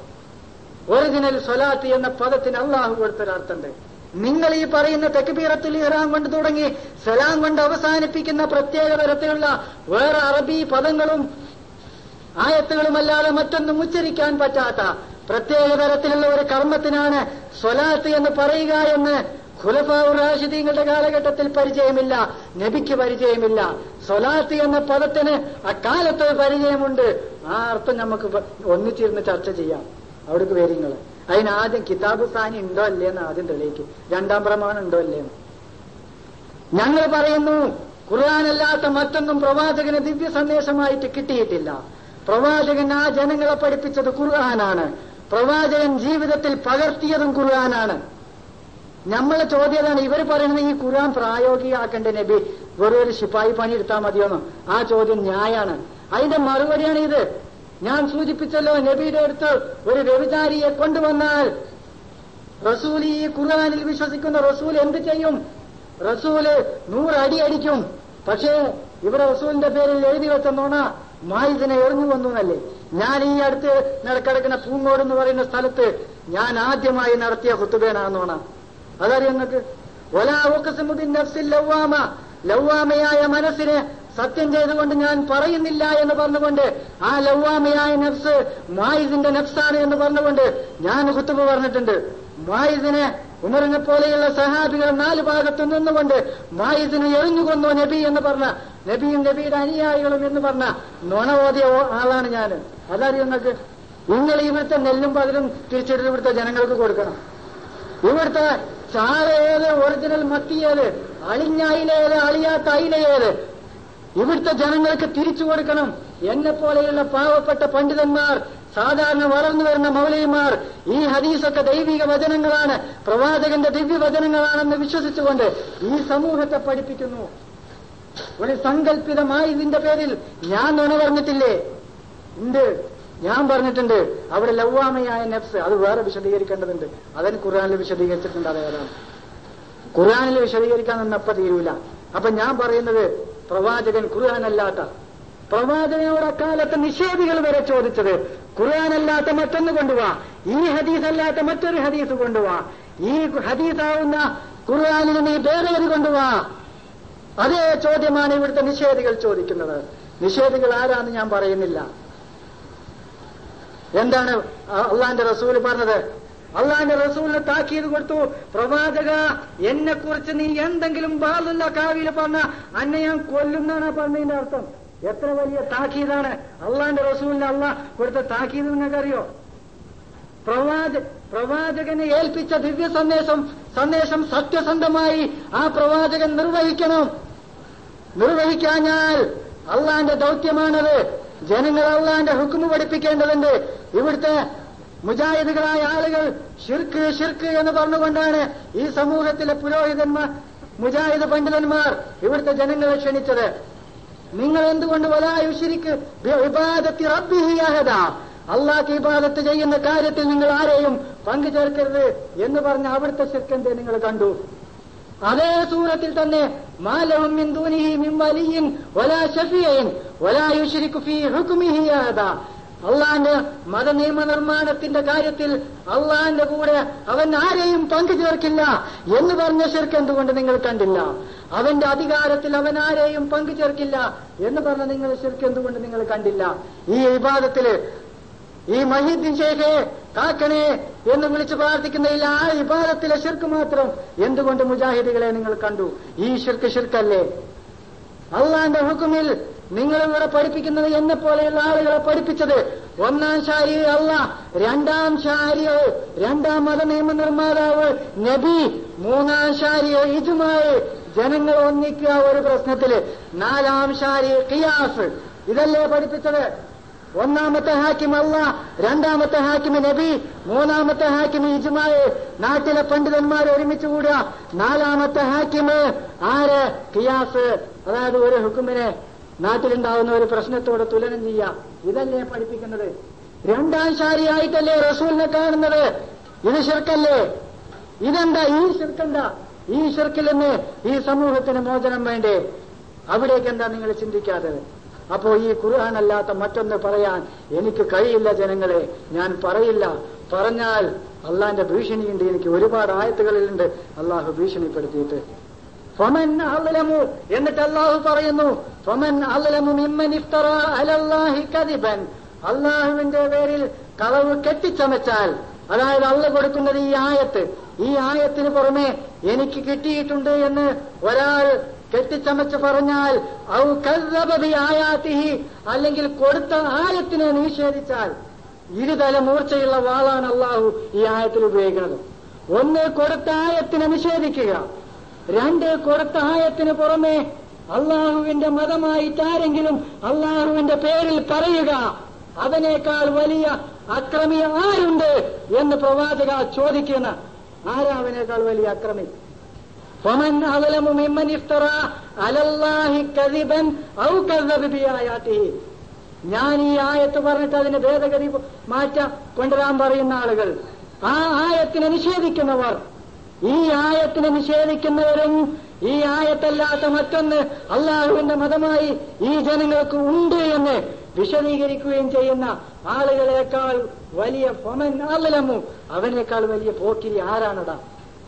ഒറിജിനൽ സ്വലാത്ത് എന്ന പദത്തിന് അള്ളാഹു കൊടുത്തൊരർത്ഥമുണ്ട് നിങ്ങൾ ഈ പറയുന്ന തെക്കുബീറത്തുൽ ഇഹ്റാം കൊണ്ട് തുടങ്ങി സലാം കൊണ്ട് അവസാനിപ്പിക്കുന്ന പ്രത്യേക തരത്തിലുള്ള വേറെ അറബി പദങ്ങളും ആയത്തുകളുമല്ലാതെ മറ്റൊന്നും ഉച്ചരിക്കാൻ പറ്റാത്ത പ്രത്യേക തരത്തിലുള്ള ഒരു കർമ്മത്തിനാണ് സ്വലാത്ത് എന്ന് പറയുക എന്ന് ഖുലഫാറാഷിദീങ്ങളുടെ കാലഘട്ടത്തിൽ പരിചയമില്ല നബിക്ക് പരിചയമില്ല സ്വലാത്ത് എന്ന പദത്തിന് അക്കാലത്ത് പരിചയമുണ്ട് ആ അർത്ഥം നമുക്ക് ഒന്നിച്ചിരുന്ന് ചർച്ച ചെയ്യാം അവിടേക്ക് പേരിങ്ങൾ അതിന് ആദ്യം കിതാബ് സാനി ഉണ്ടോ അല്ലേ എന്ന് ആദ്യം തെളിയിക്കും രണ്ടാം പ്രമാണം ഉണ്ടോ അല്ലേ ഞങ്ങൾ പറയുന്നു ഖുർആാനല്ലാത്ത മറ്റൊന്നും പ്രവാചകന് ദിവ്യ സന്ദേശമായിട്ട് കിട്ടിയിട്ടില്ല പ്രവാചകൻ ആ ജനങ്ങളെ പഠിപ്പിച്ചത് ഖുർആനാണ് പ്രവാചകൻ ജീവിതത്തിൽ പകർത്തിയതും ഖുർആനാണ് നമ്മളെ ചോദ്യതാണ് ഇവർ പറയുന്നത് ഈ ഖുർആൻ പ്രായോഗികമാക്കേണ്ട നബി വെറും ഒരു ശിപ്പായി പണി എടുത്താൽ മതിയോന്നോ ആ ചോദ്യം ന്യായാണ് അതിന്റെ മറുപടിയാണ് ഇത് ഞാൻ സൂചിപ്പിച്ചല്ലോ നബിയുടെ അടുത്ത് ഒരു വ്യഭിചാരിയെ കൊണ്ടുവന്നാൽ റസൂൽ ഈ ഖുർആാനിൽ വിശ്വസിക്കുന്ന റസൂൽ എന്ത് ചെയ്യും റസൂല് നൂറടി അടിക്കും പക്ഷേ ഇവിടെ റസൂലിന്റെ പേരിൽ എഴുതി വെച്ച നോണ മായിസിനെ എറിഞ്ഞു വന്നു എന്നല്ലേ ഞാൻ ഈ അടുത്ത് നടക്കിടക്കുന്ന പൂങ്ങോട് എന്ന് പറയുന്ന സ്ഥലത്ത് ഞാൻ ആദ്യമായി നടത്തിയ ഹുത്തുബേനാന്നോണ അതറിയോ നിങ്ങൾക്ക് ഒലാവുക്കസുമുദ്ദീൻ നഫ്സിൽ ലവ്വാമ ലവ്വാമയായ മനസ്സിനെ സത്യം ചെയ്തുകൊണ്ട് ഞാൻ പറയുന്നില്ല എന്ന് പറഞ്ഞുകൊണ്ട് ആ ലവ്വാമയായ നഫ്സ് മായിസിന്റെ നഫ്സാണ് എന്ന് പറഞ്ഞുകൊണ്ട് ഞാൻ കുത്തുബ പറഞ്ഞിട്ടുണ്ട് മായിസിനെ ഉമറിനെ പോലെയുള്ള സഹാബികൾ നാല് ഭാഗത്തു നിന്നുകൊണ്ട് മായിസിനെ എറിഞ്ഞുകൊന്നു നബി എന്ന് പറഞ്ഞ നബിയും നബിയുടെ അനുയായികളും എന്ന് പറഞ്ഞ നുണ ഓതിയ ഓ- ആളാണ് ഞാൻ അതറിയോ നിങ്ങൾക്ക് നിങ്ങൾ ഇവിടുത്തെ നെല്ലും പതിലും തിരിച്ചെടുത്ത് ഇവിടുത്തെ ജനങ്ങൾക്ക് കൊടുക്കണം ഇവിടുത്തെ ചാള ഏത് ഒറിജിനൽ മത്തി ഏത് അളിഞ്ഞ അയില ഏത് അളിയാത്ത അയില ഏത് ഇവിടുത്തെ ജനങ്ങൾക്ക് തിരിച്ചു കൊടുക്കണം എന്നെ പോലെയുള്ള പാവപ്പെട്ട പണ്ഡിതന്മാർ സാധാരണ വളർന്നു വരുന്ന മൗലവിമാർ ഈ ഹദീസൊക്കെ ദൈവിക വചനങ്ങളാണ് പ്രവാചകന്റെ ദിവ്യ വചനങ്ങളാണെന്ന് വിശ്വസിച്ചുകൊണ്ട് ഈ സമൂഹത്തെ പഠിപ്പിക്കുന്നു ഒരു സങ്കല്പിതമായി ഇതിന്റെ പേരിൽ ഞാൻ നുണ പറഞ്ഞിട്ടില്ലേ ഉണ്ട് ഞാൻ പറഞ്ഞിട്ടുണ്ട് അവിടെ ലവ്വാമയായ നെഫ്സ് അത് വേറെ വിശദീകരിക്കേണ്ടതുണ്ട് അതിന് ഖുർആാനിൽ വിശദീകരിച്ചിട്ടുണ്ട് അതേതാണ് ഖുർആാനിൽ വിശദീകരിക്കാൻ നിന്നപ്പ തീരൂല അപ്പൊ ഞാൻ പറയുന്നത് പ്രവാചകൻ ഖുർആാനല്ലാത്ത പ്രവാചകനോട് അക്കാലത്ത് നിഷേധികൾ വരെ ചോദിച്ചത് ഖുർആാനല്ലാത്ത മറ്റൊന്ന് കൊണ്ടുപോവാ ഈ ഹദീസ് അല്ലാത്ത മറ്റൊരു ഹദീസ് കൊണ്ടുപോവാ ഈ ഹദീസാവുന്ന ഖുർആാനിന് നീ വേറെ ഏത് കൊണ്ടുപോവാ അതേ ചോദ്യമാണ് ഇവിടുത്തെ നിഷേധികൾ ചോദിക്കുന്നത് നിഷേധികൾ ആരാന്ന് ഞാൻ പറയുന്നില്ല എന്താണ് അള്ളാന്റെ റസൂൽ പറഞ്ഞത് അള്ളാന്റെ റസൂലിന് താക്കീത് കൊടുത്തു പ്രവാചക എന്നെ കുറിച്ച് നീ എന്തെങ്കിലും ബാലുള്ള കാവിയിൽ പറഞ്ഞ അന്നെ ഞാൻ കൊല്ലുന്നാണ് പറഞ്ഞതിന്റെ അർത്ഥം എത്ര വലിയ താക്കീതാണ് അള്ളാന്റെ റസൂലിന് അള്ളാഹ് കൊടുത്ത താക്കീത് നിങ്ങൾക്കറിയോ പ്രവാച പ്രവാചകനെ ഏൽപ്പിച്ച ദിവ്യ സന്ദേശം സന്ദേശം സത്യസന്ധമായി ആ പ്രവാചകൻ നിർവഹിക്കണം നിർവഹിക്കാഞ്ഞാൽ അള്ളാന്റെ ദൗത്യമാണത് ജനങ്ങൾ അള്ളാന്റെ ഹുക്കുമ് പഠിപ്പിക്കേണ്ടതുണ്ട് ഇവിടുത്തെ മുജാഹിദുകളായ ആളുകൾ ഷിർക്ക് ഷിർക്ക് എന്ന് പറഞ്ഞുകൊണ്ടാണ് ഈ സമൂഹത്തിലെ പുരോഹിതന്മാർ മുജാഹിദ് പണ്ഡിതന്മാർ ഇവിടുത്തെ ജനങ്ങളെ ക്ഷണിച്ചത് നിങ്ങൾ എന്തുകൊണ്ട് വലായു ശരിക്ക് വിവാദത്തി റബ്ബിഹിയാഹദ അള്ളാഹ് ഇബാദത്ത് ചെയ്യുന്ന കാര്യത്തിൽ നിങ്ങൾ ആരെയും പങ്കു ചേർക്കരുത് എന്ന് പറഞ്ഞ അവിടുത്തെ ശിർക്കന്റെ നിങ്ങൾ കണ്ടു അതേ സൂറത്തിൽ തന്നെ മാലവും മിൻ ദൂനിഹി മിൻ വലിയിൻ വലാ ഷഫീഇൻ വലാ യുശ്രികു ഫീ ഹുക്മിഹി അഹദ അള്ളാന്റെ മതനിയമ നിർമ്മാണത്തിന്റെ കാര്യത്തിൽ അള്ളാന്റെ കൂടെ അവൻ ആരെയും പങ്കു ചേർക്കില്ല എന്ന് പറഞ്ഞ ശിർക്ക് എന്തുകൊണ്ട് നിങ്ങൾ കണ്ടില്ല അവന്റെ അധികാരത്തിൽ അവൻ ആരെയും പങ്കു ചേർക്കില്ല എന്ന് പറഞ്ഞ നിങ്ങൾ ശിർക്ക് എന്തുകൊണ്ട് നിങ്ങൾ കണ്ടില്ല ഈ വിവാദത്തില് ഈ മഹീദ്ദീൻ ഷേഖെ കാക്കണേ എന്ന് വിളിച്ച് പ്രാർത്ഥിക്കുന്നതിൽ ആ വിഭാഗത്തിലെ ഷിർക്ക് മാത്രം എന്തുകൊണ്ട് മുജാഹിദുകളെ നിങ്ങൾ കണ്ടു ഈ ഷിർക്ക് ഷിർക്കല്ലേ അള്ളാന്റെ ഹുക്കുമിൽ നിങ്ങൾ ഇവിടെ പഠിപ്പിക്കുന്നത് എന്നെ പോലെയുള്ള ആളുകളെ പഠിപ്പിച്ചത് ഒന്നാം ശാരി അല്ല രണ്ടാം ശാരി രണ്ടാം മത നിയമ നിർമ്മാതാവ് നബി മൂന്നാം ശാരി ഇജുമായി ജനങ്ങൾ ഒന്നിക്കുക ഒരു പ്രശ്നത്തില് നാലാം ശാരി ഖിയാസ് ഇതല്ലേ പഠിപ്പിച്ചത് ഒന്നാമത്തെ ഹാക്കിം അല്ല രണ്ടാമത്തെ ഹാക്കിമ് നബി മൂന്നാമത്തെ ഹാക്കിമ് ഇജുമായി നാട്ടിലെ പണ്ഡിതന്മാർ ഒരുമിച്ച് കൂടുക നാലാമത്തെ ഹാക്കിമ് ആര് കിയാസ് അതായത് ഒരു ഹുക്കുമിനെ നാട്ടിലുണ്ടാവുന്ന ഒരു പ്രശ്നത്തോട് തുലനം ചെയ്യാം ഇതല്ലേ പഠിപ്പിക്കുന്നത് രണ്ടാം ശാരിയായിട്ടല്ലേ റസൂലിനെ കാണുന്നത് ഇത് ശിർക്കല്ലേ ഇതെന്താ ഈ ശിർക്കെന്താ ഈ ശിർക്കിൽ നിന്ന് ഈ സമൂഹത്തിന് മോചനം വേണ്ടേ അവിടേക്ക് എന്താ നിങ്ങൾ ചിന്തിക്കാത്തത് അപ്പോ ഈ ഖുർആൻ അല്ലാത്ത മറ്റൊന്ന് പറയാൻ എനിക്ക് കഴിയില്ല ജനങ്ങളെ ഞാൻ പറയില്ല പറഞ്ഞാൽ അള്ളാന്റെ ഭീഷണിയുണ്ട് എനിക്ക് ഒരുപാട് ആയത്തുകളിലുണ്ട് അള്ളാഹു ഭീഷണിപ്പെടുത്തിയിട്ട് ഫമൻ അള്ളലമു എന്നിട്ട് അള്ളാഹു പറയുന്നു ഫമൻ അള്ളലമു മിമ്മൻ ഇഫ്തറ അലല്ലാഹി കദിബൻ അള്ളാഹുവിന്റെ പേരിൽ കളവ് കെട്ടിച്ചമച്ചാൽ അതായത് അള്ള കൊടുക്കുന്നത് ഈ ആയത്ത് ഈ ആയത്തിന് പുറമെ എനിക്ക് കിട്ടിയിട്ടുണ്ട് എന്ന് ഒരാൾ കെട്ടിച്ചമച്ച് പറഞ്ഞാൽ ഔ കല്ലബി ആയാത്തിഹി അല്ലെങ്കിൽ കൊടുത്ത ആയത്തിനെ നിഷേധിച്ചാൽ ഇരുതല മൂർച്ചയുള്ള വാളാണ് അള്ളാഹു ഈ ആയത്തിൽ ഉപയോഗിക്കുന്നത് ഒന്ന് കൊടുത്ത ആയത്തിനെ നിഷേധിക്കുക രണ്ട് കൊടുത്ത ആയത്തിന് പുറമെ അള്ളാഹുവിന്റെ മതമായിട്ട് ആരെങ്കിലും അള്ളാഹുവിന്റെ പേരിൽ പറയുക അവനേക്കാൾ വലിയ അക്രമി ആരുണ്ട് എന്ന് പ്രവാചക ചോദിക്കുന്ന ആരാ അവനേക്കാൾ വലിയ അക്രമി فمن أظلم ممن افترى على الله كذبا أو كذب بآياته ഞാൻ ഈ ആയത്ത് പറഞ്ഞിട്ട് അതിന് ഭേദഗതി മാറ്റ കൊണ്ടുവരാൻ പറയുന്ന ആളുകൾ ആ ആയത്തിനെ നിഷേധിക്കുന്നവർ ഈ ആയത്തിനെ നിഷേധിക്കുന്നവരും ഈ ആയത്തല്ലാത്ത മറ്റൊന്ന് അള്ളാഹുവിന്റെ മതമായി ഈ ജനങ്ങൾക്ക് ഉണ്ട് എന്ന് വിശദീകരിക്കുകയും ചെയ്യുന്ന ആളുകളെക്കാൾ വലിയ ഫൊമൻ അല്ലമു അവനേക്കാൾ വലിയ പോക്കിരി ആരാണടാ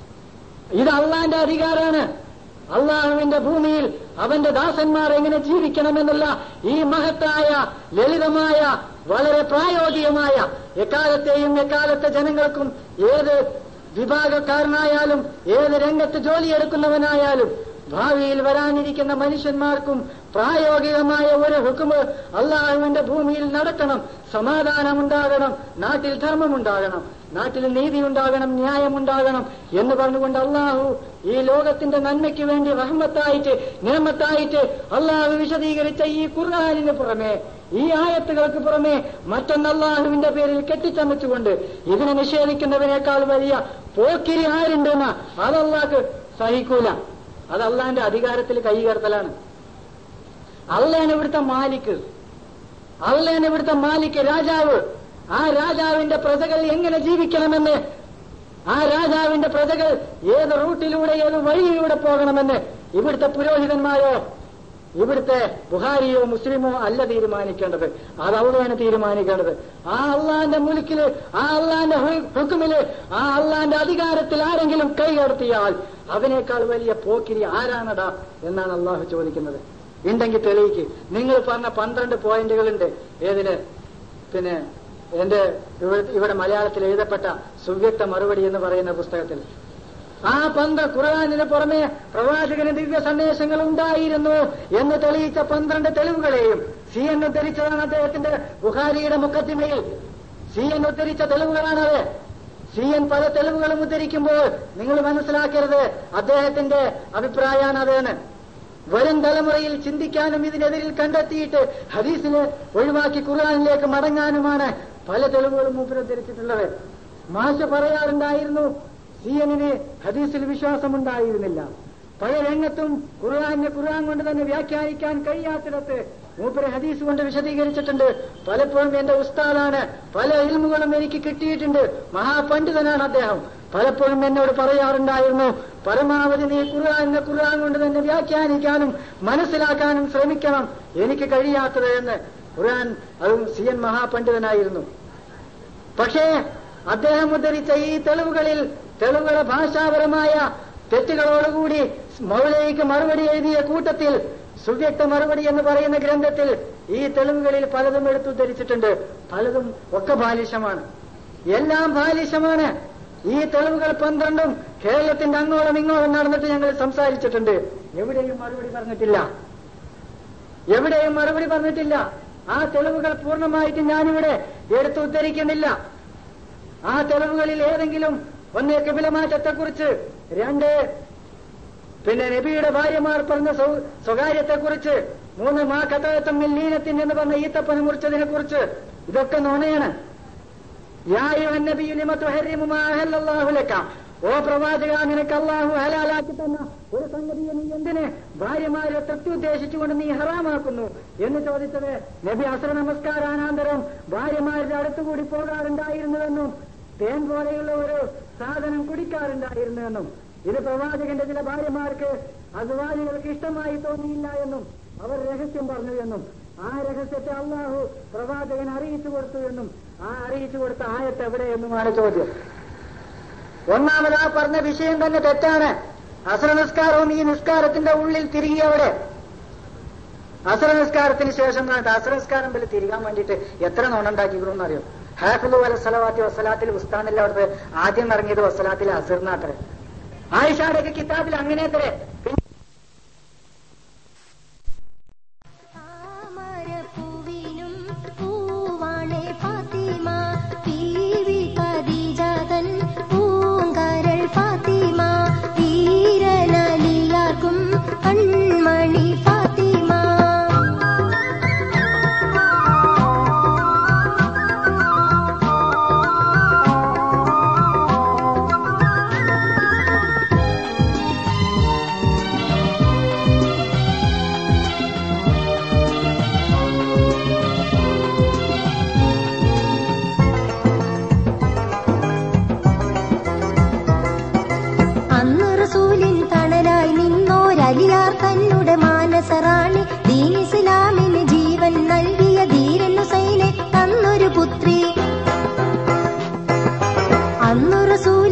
ഇത് അള്ളാന്റെ അധികാരാണ് അള്ളാഹുവിന്റെ ഭൂമിയിൽ അവന്റെ ദാസന്മാർ എങ്ങനെ ജീവിക്കണമെന്നുള്ള ഈ മഹത്തായ ലളിതമായ വളരെ പ്രായോഗികമായ എക്കാലത്തെയും എക്കാലത്തെ ജനങ്ങൾക്കും ഏത് വിഭാഗക്കാരനായാലും ഏത് രംഗത്ത് ജോലിയെടുക്കുന്നവനായാലും ഭാവിയിൽ വരാനിരിക്കുന്ന മനുഷ്യന്മാർക്കും പ്രായോഗികമായ ഒരു ഹുക്കുമ് അള്ളാഹുവിന്റെ ഭൂമിയിൽ നടക്കണം സമാധാനമുണ്ടാകണം നാട്ടിൽ ധർമ്മമുണ്ടാകണം നാട്ടിൽ നീതി ഉണ്ടാകണം ന്യായമുണ്ടാകണം എന്ന് പറഞ്ഞുകൊണ്ട് അള്ളാഹു ഈ ലോകത്തിന്റെ നന്മയ്ക്ക് വേണ്ടി റഹ്മത്തായിട്ട് നിയമത്തായിട്ട് അള്ളാഹു വിശദീകരിച്ച ഈ ഖുർആാനിന് പുറമെ ഈ ആയത്തുകൾക്ക് പുറമെ മറ്റൊന്ന് അള്ളാഹുവിന്റെ പേരിൽ കെട്ടിച്ചമച്ചുകൊണ്ട് ഇതിനെ നിഷേധിക്കുന്നതിനേക്കാൾ വലിയ പോക്കിരി ആരുണ്ടെന്ന് അതല്ലാക്ക് സഹിക്കൂല അത് അള്ളാന്റെ അധികാരത്തിൽ കൈകടത്തലാണ് അള്ളയാണ് ഇവിടുത്തെ മാലിക്ക് അള്ളയാണ് ഇവിടുത്തെ മാലിക്ക് രാജാവ് ആ രാജാവിന്റെ പ്രജകൾ എങ്ങനെ ജീവിക്കണമെന്ന് ആ രാജാവിന്റെ പ്രജകൾ ഏത് റൂട്ടിലൂടെ ഏത് വഴിയിലൂടെ പോകണമെന്ന് ഇവിടുത്തെ പുരോഹിതന്മാരോ ഇവിടുത്തെ ബുഹാരിയോ മുസ്ലിമോ അല്ല തീരുമാനിക്കേണ്ടത് അത് അവിടെയാണ് തീരുമാനിക്കേണ്ടത് ആ അള്ളാന്റെ മുലിക്കില് ആ അള്ളാന്റെ ഹുക്കുമില് ആ അള്ളാന്റെ അധികാരത്തിൽ ആരെങ്കിലും കൈകടത്തിയാൽ അവനേക്കാൾ വലിയ പോക്കിരി ആരാണടാ എന്നാണ് അള്ളാഹു ചോദിക്കുന്നത് ഉണ്ടെങ്കിൽ തെളിയിക്ക് നിങ്ങൾ പറഞ്ഞ പന്ത്രണ്ട് പോയിന്റുകളുണ്ട് ഏതില് പിന്നെ എന്റെ ഇവിടെ മലയാളത്തിൽ എഴുതപ്പെട്ട സുവ്യക്ത മറുപടി എന്ന് പറയുന്ന പുസ്തകത്തിൽ ആ പന്ത്ര ഖുർആാനിന് പുറമെ പ്രവാചകന് ദിവ്യ സന്ദേശങ്ങൾ ഉണ്ടായിരുന്നു എന്ന് തെളിയിച്ച പന്ത്രണ്ട് തെളിവുകളെയും സി എൻ ഉദ്ധരിച്ചതാണ് അദ്ദേഹത്തിന്റെ ബുഹാരിയുടെ മുഖത്തിമയിൽ സി എൻ ഉദ്ധരിച്ച തെളിവുകളാണത് സി എൻ പല തെളിവുകളും ഉദ്ധരിക്കുമ്പോൾ നിങ്ങൾ മനസ്സിലാക്കരുത് അദ്ദേഹത്തിന്റെ അഭിപ്രായമാണ് അതെന്ന് വരും തലമുറയിൽ ചിന്തിക്കാനും ഇതിനെതിരിൽ കണ്ടെത്തിയിട്ട് ഹദീസിനെ ഒഴിവാക്കി ഖുർആാനിലേക്ക് മടങ്ങാനുമാണ് പല തെളിവുകളും മൂപ്പരുദ്ധരിച്ചിട്ടുള്ളത് മാഷ പറയാറുണ്ടായിരുന്നു സി എന്നിന് ഹദീസിൽ വിശ്വാസമുണ്ടായിരുന്നില്ല പല രംഗത്തും ഖുർആാനെ ഖുർആൻ കൊണ്ട് തന്നെ വ്യാഖ്യാനിക്കാൻ കഴിയാത്തിടത്ത് മൂപ്പര് ഹദീസ് കൊണ്ട് വിശദീകരിച്ചിട്ടുണ്ട് പലപ്പോഴും എന്റെ ഉസ്താദാണ് പല ഇൽമുകളും എനിക്ക് കിട്ടിയിട്ടുണ്ട് മഹാപണ്ഡിതനാണ് അദ്ദേഹം പലപ്പോഴും എന്നോട് പറയാറുണ്ടായിരുന്നു പരമാവധി നീ ഖുർആാനെ ഖുർആൻ കൊണ്ട് തന്നെ വ്യാഖ്യാനിക്കാനും മനസ്സിലാക്കാനും ശ്രമിക്കണം എനിക്ക് കഴിയാത്തത് എന്ന് ഖുർആൻ അതും സി എൻ മഹാപണ്ഡിതനായിരുന്നു പക്ഷേ അദ്ദേഹം ഉദ്ധരിച്ച ഈ തെളിവുകളിൽ തെളിവുകളെ ഭാഷാപരമായ തെറ്റുകളോടുകൂടി മൗലയ്ക്ക് മറുപടി എഴുതിയ കൂട്ടത്തിൽ സുവ്യക്ത മറുപടി എന്ന് പറയുന്ന ഗ്രന്ഥത്തിൽ ഈ തെളിവുകളിൽ പലതും എടുത്തുദ്ധരിച്ചിട്ടുണ്ട് പലതും ഒക്കെ ബാലിശമാണ് എല്ലാം ബാലിശമാണ് ഈ തെളിവുകൾ പന്ത്രണ്ടും കേരളത്തിന്റെ അങ്ങോളം ഇങ്ങോളം നടന്നിട്ട് ഞങ്ങൾ സംസാരിച്ചിട്ടുണ്ട് എവിടെയും മറുപടി പറഞ്ഞിട്ടില്ല എവിടെയും മറുപടി പറഞ്ഞിട്ടില്ല ആ തെളിവുകൾ പൂർണ്ണമായിട്ട് ഞാനിവിടെ എടുത്തു ഉദ്ധരിക്കുന്നില്ല ആ തെളിവുകളിൽ ഏതെങ്കിലും ഒന്ന് കപിലമാറ്റത്തെക്കുറിച്ച് രണ്ട് പിന്നെ നബിയുടെ ഭാര്യമാർ പറഞ്ഞ സ്വകാര്യത്തെക്കുറിച്ച് മൂന്ന് മാ കഥത്തമ്മിൽ ലീനത്തിൻ എന്ന് പറഞ്ഞ ഈത്തപ്പന മുറിച്ചതിനെ കുറിച്ച് ഇതൊക്കെ നുണയാണ് ഓ പ്രവാചക നിനക്ക് അള്ളാഹു ഹലാലാക്കി തന്ന ഒരു സംഗതിയെ നീ എന്തിന് ഭാര്യമാരെ തൃപ്തി ഉദ്ദേശിച്ചുകൊണ്ട് നീ ഹറാമാക്കുന്നു എന്ന് ചോദിച്ചത് നബി അസുര നമസ്കാരാനന്തരം ഭാര്യമാരുടെ അടുത്തുകൂടി പോകാറുണ്ടായിരുന്നുവെന്നും തേൻ പോലെയുള്ള ഒരു സാധനം കുടിക്കാറുണ്ടായിരുന്നുവെന്നും ഇത് പ്രവാചകന്റെ ചില ഭാര്യമാർക്ക് അതുവാദികൾക്ക് ഇഷ്ടമായി തോന്നിയില്ല എന്നും അവർ രഹസ്യം പറഞ്ഞു എന്നും ആ രഹസ്യത്തെ അള്ളാഹു പ്രവാചകൻ അറിയിച്ചു കൊടുത്തു എന്നും ആ അറിയിച്ചു കൊടുത്ത ആയത്ത് എവിടെയെന്നുമാണ് ചോദ്യം ഒന്നാമത് ആ പറഞ്ഞ വിഷയം തന്നെ തെറ്റാണ് അസുര നിസ്കാരവും ഈ നിസ്കാരത്തിന്റെ ഉള്ളിൽ തിരികെ അവിടെ അസുര നിസ്കാരത്തിന് ശേഷം അസുര നിസ്കാരം വല്ല തിരികാൻ വേണ്ടിയിട്ട് എത്ര നോണുണ്ടാക്കിക്കണമെന്ന് അറിയോ ഹാഫിലു വല സലവാത്തി വസ്സലാത്തിൽ ഉസ്താനല്ല അവിടുത്തെ ആദ്യം ഇറങ്ങിയത് വസ്സലാത്തിൽ അസുറിനാത്രേ ആയിഷാടൊക്കെ കിതാബിൽ അങ്ങനെ അത്രേ താമരപ്പൂവിനും പൂവാണേ ഫാത്തിമ പീവി ഖദീജതൻ പൂങ്കരൾ ഫാത്തിമ വീരനലിയാർക്കും കൺമണി ഫാത്തിമ അന്നു റസൂൽ